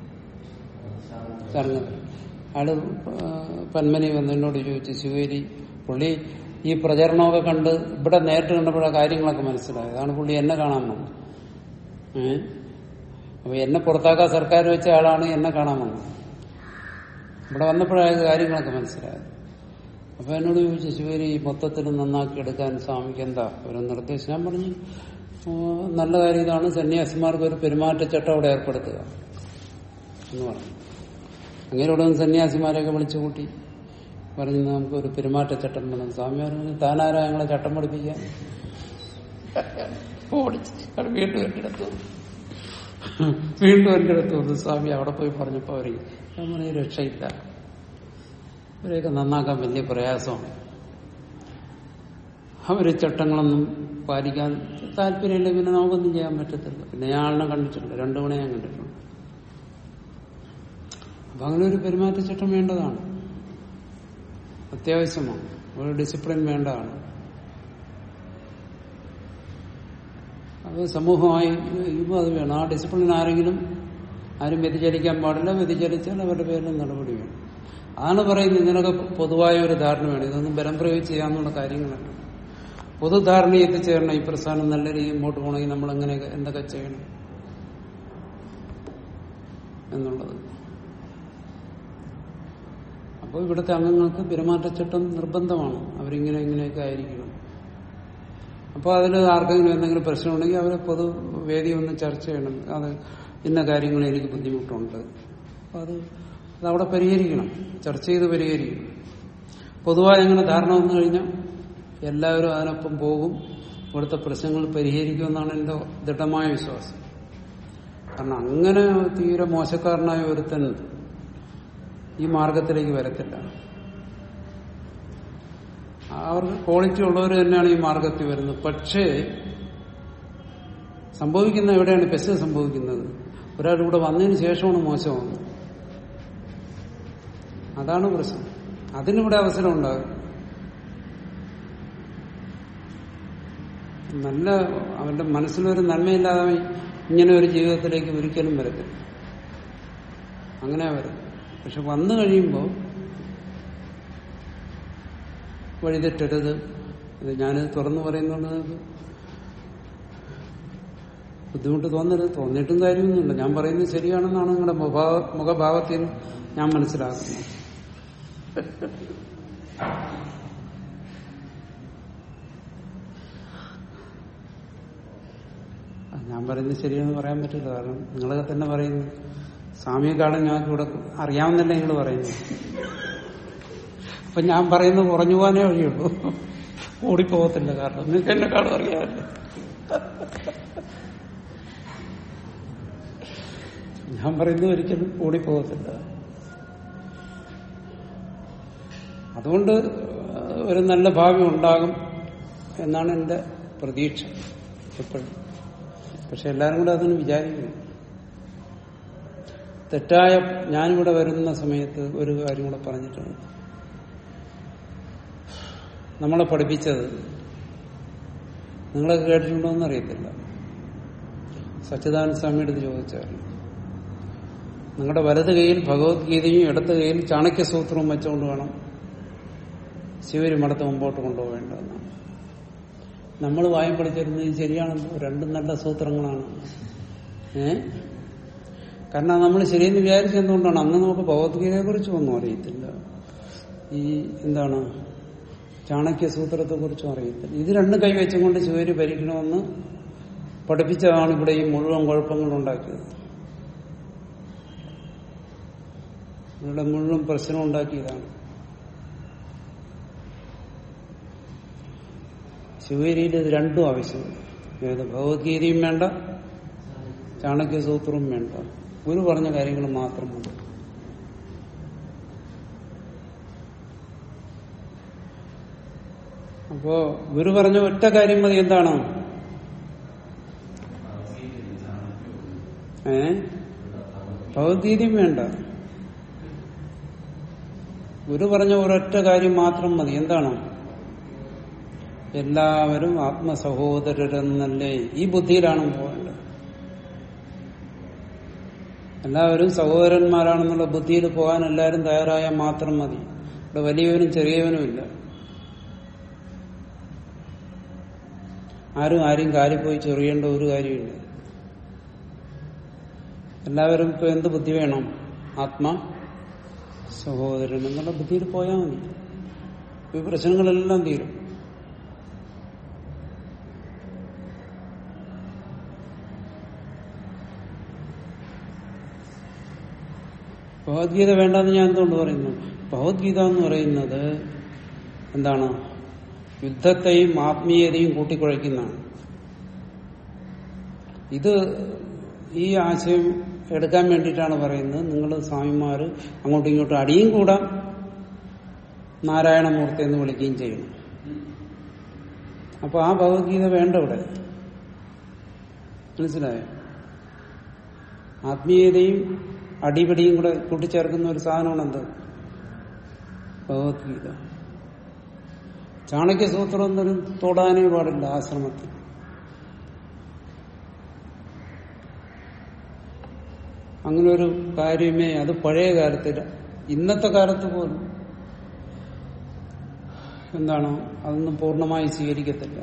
ശരണൻ അയാള് ആ, പന്മനി വന്ന് എന്നോട് ചോദിച്ചു ശിവേരി പുള്ളി ഈ പ്രചരണമൊക്കെ കണ്ട് ഇവിടെ നേരിട്ട് കണ്ടപ്പോഴാ കാര്യങ്ങളൊക്കെ മനസ്സിലായത് അതാണ് പുള്ളി എന്നെ കാണാൻ വന്നത് ഏ അപ്പൊ എന്നെ പുറത്താക്കാൻ സർക്കാർ വെച്ച ആളാണ് എന്നെ കാണാൻ വന്നത് ഇവിടെ വന്നപ്പോഴായ കാര്യങ്ങളൊക്കെ മനസ്സിലായത് അപ്പൊ എന്നോട് ചോദിച്ചു ശിവരി ഈ മൊത്തത്തിൽ നന്നാക്കി എടുക്കാൻ സ്വാമിക്ക് എന്താ ഒരു നിർദ്ദേശം ഞാൻ പറഞ്ഞു "ഓ, നല്ല കാര്യം ഇതാണ് സന്യാസിമാർക്ക് ഒരു പെരുമാറ്റച്ചട്ടം അവിടെ ഏർപ്പെടുത്തുക എന്ന് പറഞ്ഞു അങ്ങനെ ഉടൻ സന്യാസിമാരെയൊക്കെ വിളിച്ചു കൂട്ടി പറഞ്ഞു നമുക്ക് ഒരു പെരുമാറ്റച്ചട്ടം വേണം സ്വാമി പറഞ്ഞു താനാരാ ഞങ്ങളെ ചട്ടം പഠിപ്പിക്കാൻ ഓടിച്ച് അയാൾ വീണ്ടും എന്റെ അടുത്ത് വന്നു. വീണ്ടും എന്റെ അടുത്ത് വന്നു സ്വാമി അവിടെ പോയി പറഞ്ഞപ്പോ പറയും ഞാൻ പറഞ്ഞു രക്ഷയില്ല ഇവരെയൊക്കെ നന്നാക്കാൻ വലിയ പ്രയാസമാണ് അവര് ചട്ടങ്ങളൊന്നും പാലിക്കാൻ താല്പര്യമില്ല പിന്നെ നമുക്കൊന്നും ചെയ്യാൻ പറ്റത്തില്ല പിന്നെ ഞാൻ ആളിനെ കണ്ടിട്ടുണ്ട് രണ്ടു മണി ഞാൻ കണ്ടിട്ടുണ്ട് അപ്പൊ അങ്ങനെ ഒരു പെരുമാറ്റച്ചട്ടം വേണ്ടതാണ് അത്യാവശ്യമാണ് ഒരു ഡിസിപ്ലിൻ വേണ്ടതാണ് അത് സമൂഹമായി ഇപ്പൊ അത് വേണം ആ ഡിസിപ്ലിൻ ആരെങ്കിലും ആരും വ്യതിചലിക്കാൻ പാടില്ല വ്യതിചലിച്ചാൽ അവരുടെ പേരിൽ നടപടി വേണം അതാണ് പറയുന്നത് ഇതിനൊക്കെ പൊതുവായ ഒരു ധാരണ വേണം ഇതൊന്നും ബലം പ്രയോഗിച്ച് ചെയ്യാന്നുള്ള കാര്യങ്ങളല്ല പൊതുധാരണ എത്തിച്ചേരണം ഈ പ്രസ്ഥാനം നല്ല രീതിയിൽ മുമ്പോട്ട് പോകണമെങ്കിൽ നമ്മൾ എങ്ങനെ എന്തൊക്കെ ചെയ്യണം എന്നുള്ളത് അപ്പോൾ ഇവിടുത്തെ അംഗങ്ങൾക്ക് പെരുമാറ്റച്ചട്ടം നിർബന്ധമാണ് അവരിങ്ങനെ ഇങ്ങനെയൊക്കെ ആയിരിക്കണം അപ്പോൾ അതിൽ ആർക്കെങ്കിലും എന്തെങ്കിലും പ്രശ്നമുണ്ടെങ്കിൽ അവരെ പൊതു വേദി ഒന്ന് ചർച്ച ചെയ്യണം അത് ഇന്ന കാര്യങ്ങൾ എനിക്ക് ബുദ്ധിമുട്ടുണ്ട് അപ്പോൾ അത് അതവിടെ പരിഹരിക്കണം ചർച്ച ചെയ്ത് പരിഹരിക്കണം പൊതുവായി അങ്ങനെ ധാരണ വന്നു കഴിഞ്ഞാൽ എല്ലാവരും അതിനൊപ്പം പോകും ഇവിടുത്തെ പ്രശ്നങ്ങൾ പരിഹരിക്കുമെന്നാണ് എൻ്റെ ദൃഢമായ വിശ്വാസം കാരണം അങ്ങനെ തീരെ മോശക്കാരനായ ഒരുത്തൻ ഈ മാർഗത്തിലേക്ക് വരത്തില്ല അവർക്ക് ക്വാളിറ്റി ഉള്ളവർ തന്നെയാണ് ഈ മാർഗത്തിൽ വരുന്നത് പക്ഷേ സംഭവിക്കുന്ന എവിടെയാണ് പെസ് സംഭവിക്കുന്നത് ഒരാൾ ഇവിടെ വന്നതിന് ശേഷമാണ് മോശമാകുന്നത് അതാണ് പ്രശ്നം അതിനിവിടെ അവസരം ഉണ്ടാകും നല്ല അവന്റെ മനസ്സിലൊരു നന്മയില്ലാതെ അവൻ ഇങ്ങനെ ഒരു ജീവിതത്തിലേക്ക് ഒരിക്കലും വരത്തില്ല അങ്ങനെ വരും പക്ഷെ വന്നു കഴിയുമ്പോൾ വഴിതെറ്റരുത് ഇത് ഞാനിത് തുറന്നു പറയുന്നുണ്ട് നിങ്ങൾക്ക് ബുദ്ധിമുട്ട് തോന്നരുത് തോന്നിയിട്ടും കാര്യമൊന്നുമില്ല ഞാൻ പറയുന്നത് ശരിയാണെന്നാണ് നിങ്ങളുടെ മുഖഭാവ മുഖഭാവത്തിൽ നിന്ന് ഞാൻ മനസ്സിലാക്കുന്നത് ഞാൻ പറയുന്നത് ശരിയെന്ന് പറയാൻ പറ്റില്ല കാരണം നിങ്ങളൊക്കെ തന്നെ പറയുന്നു സ്വാമിയെക്കാളും ഞങ്ങൾക്ക് ഇവിടെ അറിയാവുന്നല്ലേ നിങ്ങൾ പറയുന്നു അപ്പൊ ഞാൻ പറയുന്നത് കുറഞ്ഞു പോകാനേ വഴിയുള്ളൂ ഓടിപ്പോകത്തില്ല കാരണം നിങ്ങൾക്ക് എന്നെക്കാളും അറിയാമല്ലോ ഞാൻ പറയുന്നത് ഒരിക്കലും ഓടിപ്പോകത്തില്ല അതുകൊണ്ട് ഒരു നല്ല ഭാവി ഉണ്ടാകും എന്നാണ് എന്റെ പ്രതീക്ഷ എപ്പോഴും പക്ഷെ എല്ലാവരും കൂടെ അതിന് വിചാരിക്കുന്നു തെറ്റായ ഞാനിവിടെ വരുന്ന സമയത്ത് ഒരു കാര്യം കൂടെ പറഞ്ഞിട്ടുണ്ട് നമ്മളെ പഠിപ്പിച്ചത് നിങ്ങളൊക്കെ കേട്ടിട്ടുണ്ടോ എന്ന് അറിയത്തില്ല സച്ചിദാനന്ദ സ്വാമിയുടെ അടുത്ത് ചോദിച്ചായിരുന്നു നിങ്ങളുടെ വലത് കൈയിൽ ഭഗവത്ഗീതയും ഇടത് കൈയിൽ ചാണക്യസൂത്രവും വെച്ചുകൊണ്ട് വേണം ശിവരി മഠത്ത് മുമ്പോട്ട് കൊണ്ടുപോകേണ്ടതെന്നാണ് നമ്മൾ വായം പഠിച്ചിരുന്നത് ഇത് ശരിയാണല്ലോ രണ്ടും നല്ല സൂത്രങ്ങളാണ് ഏ കാരണം നമ്മൾ ശരിയെന്ന് വിചാരിച്ചെന്തുകൊണ്ടാണ് അന്ന് നമുക്ക് ഭഗവത്ഗീതയെ കുറിച്ച് ഒന്നും അറിയത്തില്ല ഈ എന്താണ് ചാണക്യ സൂത്രത്തെ കുറിച്ചും അറിയത്തില്ല ഇത് രണ്ട് കൈവച്ചും കൊണ്ട് ശിവരി ഭരിക്കണമെന്ന് പഠിപ്പിച്ചതാണ് ഇവിടെ ഈ മുഴുവൻ കുഴപ്പങ്ങൾ ഉണ്ടാക്കിയത് ഇവിടെ മുഴുവൻ പ്രശ്നം ഉണ്ടാക്കിയതാണ് ശിവരിയിൽ ഇത് രണ്ടും ആവശ്യമുണ്ട് ഏത് ഭഗവത്ഗീതയും വേണ്ട ചാണക്യസൂത്രവും വേണ്ട ഗുരു പറഞ്ഞ കാര്യങ്ങൾ മാത്രം മതി അപ്പോ ഗുരു പറഞ്ഞ ഒറ്റ കാര്യം മതി എന്താണ് ഏ ഭഗവത്ഗീതയും വേണ്ട ഗുരു പറഞ്ഞ ഒരൊറ്റ കാര്യം മാത്രം മതി എന്താണ് എല്ലാവരും ആത്മസഹോദരരെന്നല്ലേ ഈ ബുദ്ധിയിലാണ് പോകേണ്ടത് എല്ലാവരും സഹോദരന്മാരാണെന്നുള്ള ബുദ്ധിയിൽ പോകാൻ എല്ലാവരും തയ്യാറായാൽ മാത്രം മതി ഇവിടെ വലിയവനും ചെറിയവനും ഇല്ല ആരും ആരും കാലിപ്പോയി ചൊറിയേണ്ട ഒരു കാര്യമില്ല എല്ലാവരും ഇപ്പൊ എന്ത് ബുദ്ധി വേണം ആത്മ സഹോദരൻ എന്നുള്ള ബുദ്ധിയിൽ പോയാൽ മതി ഈ പ്രശ്നങ്ങളെല്ലാം തീരും ഭഗവത്ഗീത വേണ്ടെന്ന് ഞാൻ എന്തുകൊണ്ട് പറയുന്നു ഭഗവത്ഗീത എന്ന് പറയുന്നത് എന്താണ് യുദ്ധത്തെയും ആത്മീയതയും കൂട്ടിക്കുഴയ്ക്കുന്നതാണ് ഇത് ഈ ആശയം എടുക്കാൻ വേണ്ടിയിട്ടാണ് പറയുന്നത് നിങ്ങൾ സ്വാമിമാർ അങ്ങോട്ടും ഇങ്ങോട്ടും അടിയും കൂടാം നാരായണമൂർത്തി എന്ന് വിളിക്കുകയും ചെയ്യണം അപ്പൊ ആ ഭഗവത്ഗീത വേണ്ട ഇവിടെ മനസ്സിലായോ ആത്മീയതയും അടിപിടിയും കൂടെ കൂട്ടിച്ചേർക്കുന്ന ഒരു സാധനമാണ് എന്ത് ഭഗവത്ഗീത ചാണക്യസൂത്രം എന്നൊരു തൊടാനേ പാടില്ല ആശ്രമത്തിൽ അങ്ങനെ ഒരു കാര്യമേ അത് പഴയ കാലത്തില്ല ഇന്നത്തെ കാലത്ത് പോലും എന്താണ് അതൊന്നും പൂർണ്ണമായി സ്വീകരിക്കത്തില്ല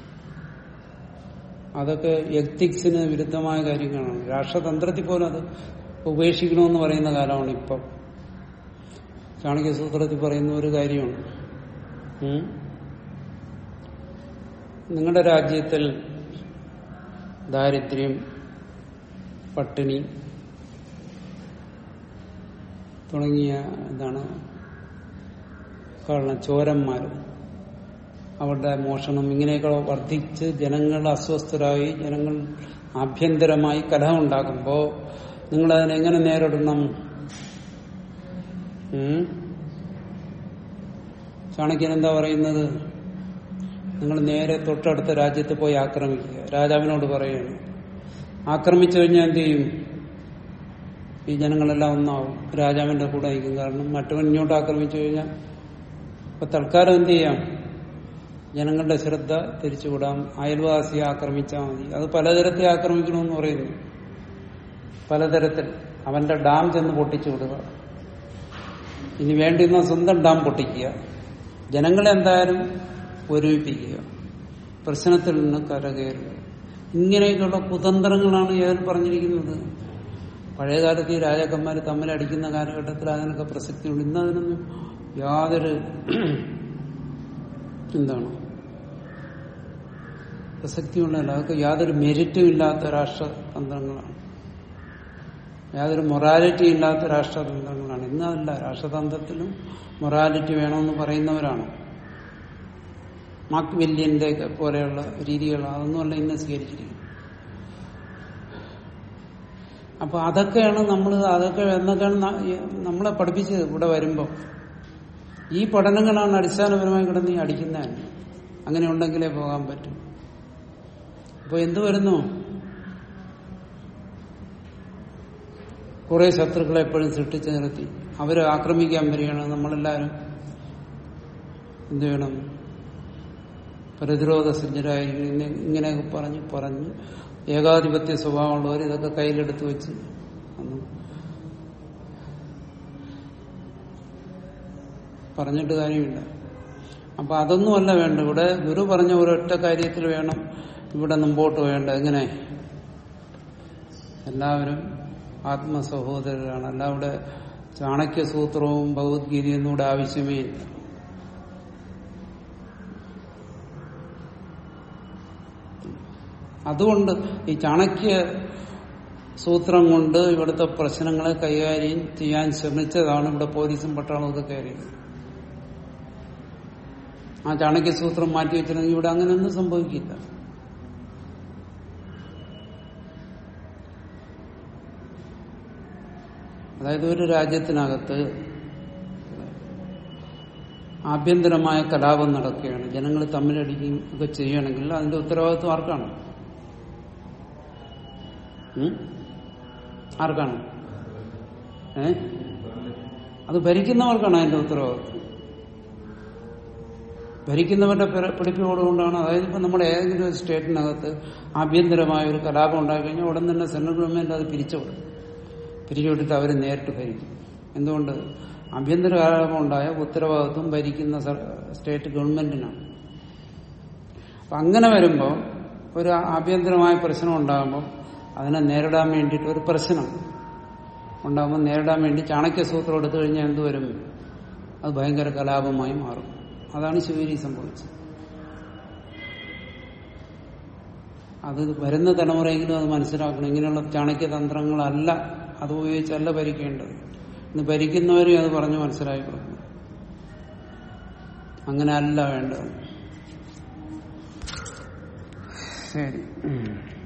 അതൊക്കെ എത്തിക്സിന് വിരുദ്ധമായ കാര്യങ്ങളാണ് രാഷ്ട്രതന്ത്രത്തിൽ പോലും അത് ഉപേക്ഷിക്കണമെന്ന് പറയുന്ന കാലമാണ് ഇപ്പം ചാണക്യസൂത്രത്തിൽ പറയുന്ന ഒരു കാര്യമാണ് ഉം. നിങ്ങളുടെ രാജ്യത്തിൽ ദാരിദ്ര്യം പട്ടിണി തുടങ്ങിയ എന്താണ് കാരണം ചോരന്മാർ അവരുടെ മോഷണം ഇങ്ങനെയൊക്കെ വർദ്ധിച്ച് ജനങ്ങൾ അസ്വസ്ഥരായി ജനങ്ങൾ ആഭ്യന്തരമായി കലഹമുണ്ടാക്കുമ്പോൾ നിങ്ങൾ അതിനെങ്ങനെ നേരിടണം ഉം? ചാണക്യൻ എന്താ പറയുന്നത് നിങ്ങൾ നേരെ തൊട്ടടുത്ത രാജ്യത്ത് പോയി ആക്രമിക്കുക രാജാവിനോട് പറയുകയാണ് ആക്രമിച്ചു കഴിഞ്ഞാൽ എന്ത് ചെയ്യും ഈ ജനങ്ങളെല്ലാം ഒന്നാവും രാജാവിന്റെ കൂടെ ആയിരിക്കും കാരണം മറ്റവൻ ഇങ്ങോട്ട് ആക്രമിച്ചു കഴിഞ്ഞാൽ ഇപ്പൊ തൽക്കാലം എന്ത് ചെയ്യാം ജനങ്ങളുടെ ശ്രദ്ധ തിരിച്ചുവിടാം അയൽവാസിയെ ആക്രമിച്ചാൽ മതി അത് പലതരത്തിൽ ആക്രമിക്കണമെന്ന് പറയുന്നു പലതരത്തിൽ അവന്റെ ഡാം ചെന്ന് പൊട്ടിച്ചു വിടുക ഇനി വേണ്ടിയിരുന്ന സ്വന്തം ഡാം പൊട്ടിക്കുക ജനങ്ങളെ എന്തായാലും ഒരുമിപ്പിക്കുക പ്രശ്നത്തിൽ നിന്ന് കരകയറുക ഇങ്ങനെയൊക്കെയുള്ള കുതന്ത്രങ്ങളാണ് ഏതിൽ പറഞ്ഞിരിക്കുന്നത് പഴയകാലത്ത് ഈ രാജാക്കന്മാർ തമ്മിൽ അടിക്കുന്ന കാലഘട്ടത്തിൽ അതിനൊക്കെ പ്രസക്തിയുണ്ട് ഇന്ന് അതിനൊന്നും യാതൊരു എന്താണ് പ്രസക്തിയുള്ളതല്ല അതൊക്കെ യാതൊരു മെരിറ്റും ഇല്ലാത്ത രാഷ്ട്രതന്ത്രങ്ങളാണ് യാതൊരു മൊറാലിറ്റി ഇല്ലാത്ത രാഷ്ട്രതന്ത്രങ്ങളാണ് ഇന്ന് അതല്ല രാഷ്ട്രതന്ത്രത്തിലും മൊറാലിറ്റി വേണമെന്ന് പറയുന്നവരാണ് മാർക്ക് വില്യന്റെ ഒക്കെ പോലെയുള്ള രീതികൾ അതൊന്നുമല്ല ഇന്ന് സ്വീകരിച്ചിരിക്കുന്നത് അപ്പൊ അതൊക്കെയാണ് നമ്മൾ അതൊക്കെ എന്നൊക്കെയാണ് ന- ഈ- നമ്മളെ പഠിപ്പിച്ചത് ഇവിടെ വരുമ്പോൾ ഈ പഠനങ്ങളാണ് അടിസ്ഥാനപരമായി കിടന്ന് ഈ അടിക്കുന്നതന്നെ അങ്ങനെ ഉണ്ടെങ്കിലേ പോകാൻ പറ്റും അപ്പൊ എന്തു വരുന്നു കുറെ ശത്രുക്കളെ എപ്പോഴും സൃഷ്ടിച്ചു നിർത്തി അവരെ ആക്രമിക്കാൻ വരികയാണ് നമ്മളെല്ലാവരും എന്ത് വേണം പ്രതിരോധ സജ്ജരായിരിക്കും ഇങ്ങനെ- ഇങ്ങനെയൊക്കെ പറഞ്ഞ് പറഞ്ഞ് ഏകാധിപത്യ സ്വഭാവമുള്ളവർ ഇതൊക്കെ കയ്യിലെടുത്ത് വെച്ച് അന്ന് പറഞ്ഞിട്ട് കാര്യമില്ല അപ്പൊ അതൊന്നുമല്ല വേണ്ട ഇവിടെ ഗുരു പറഞ്ഞ ഒരൊറ്റ കാര്യത്തിൽ വേണം ഇവിടെ മുമ്പോട്ട് വേണ്ട എങ്ങനെ എല്ലാവരും ആത്മസഹോദരരാണ് അല്ല ഇവിടെ ചാണക്യസൂത്രവും ഭഗവത്ഗീതയൊന്നും ഇവിടെ ആവശ്യമേ ഇല്ല അതുകൊണ്ട് ഈ ചാണക്യ സൂത്രം കൊണ്ട് ഇവിടുത്തെ പ്രശ്നങ്ങളെ കൈകാര്യം ചെയ്യാൻ ശ്രമിച്ചതാണ് ഇവിടെ പോലീസും പട്ടാളവും ഒക്കെ കയറിയത് ആ ചാണക്യ സൂത്രം മാറ്റി വെച്ചിരുന്നെങ്കിൽ ഇവിടെ അങ്ങനെയൊന്നും സംഭവിക്കില്ല അതായത് ഒരു രാജ്യത്തിനകത്ത് ആഭ്യന്തരമായ കലാപം നടക്കുകയാണ് ജനങ്ങൾ തമ്മിലടിക്കുകയും ഒക്കെ ചെയ്യുകയാണെങ്കിൽ അതിന്റെ ഉത്തരവാദിത്വം ആർക്കാണ് ഉം? ആർക്കാണ് ഏ അത് ഭരിക്കുന്നവർക്കാണ് അതിന്റെ ഉത്തരവാദിത്വം ഭരിക്കുന്നവരുടെ പിറ- പിടിപ്പോടുകൊണ്ടാണ് അതായത് ഇപ്പൊ നമ്മുടെ ഏതെങ്കിലും ഒരു സ്റ്റേറ്റിനകത്ത് ആഭ്യന്തരമായ ഒരു കലാപം ഉണ്ടായി കഴിഞ്ഞാൽ ഉടൻ തന്നെ സെൻട്രൽ ഗവൺമെന്റ് അത് പിരിച്ചുവിടും പിരിച്ചുവിട്ടിട്ട് അവർ നേരിട്ട് ഭരിക്കും എന്തുകൊണ്ട് ആഭ്യന്തര കലാപം ഉണ്ടായ ഉത്തരവാദിത്വം ഭരിക്കുന്ന സ- സ്റ്റേറ്റ് ഗവൺമെന്റിനാണ് അപ്പൊ അങ്ങനെ വരുമ്പോൾ ഒരു ആഭ്യന്തരമായ പ്രശ്നം ഉണ്ടാകുമ്പോൾ അതിനെ നേരിടാൻ വേണ്ടിയിട്ട് ഒരു പ്രശ്നം ഉണ്ടാകുമ്പോൾ നേരിടാൻ വേണ്ടി ചാണക്യ സൂത്രം എടുത്തു കഴിഞ്ഞാൽ എന്തുവരും അത് ഭയങ്കര കലാപമായി മാറും അതാണ് ശിവരി സംഭവിച്ചത് അത് വരുന്ന തലമുറയെങ്കിലും അത് മനസ്സിലാക്കണം ഇങ്ങനെയുള്ള ചാണക്യ തന്ത്രങ്ങളല്ല അത് ഉപയോഗിച്ചല്ല ഭരിക്കേണ്ടത് ഇന്ന് ഭരിക്കുന്നവരെയും അത് പറഞ്ഞ് മനസ്സിലാക്കി കൊടുക്കണം അങ്ങനെ അല്ല വേണ്ടത് ശരി ഉം.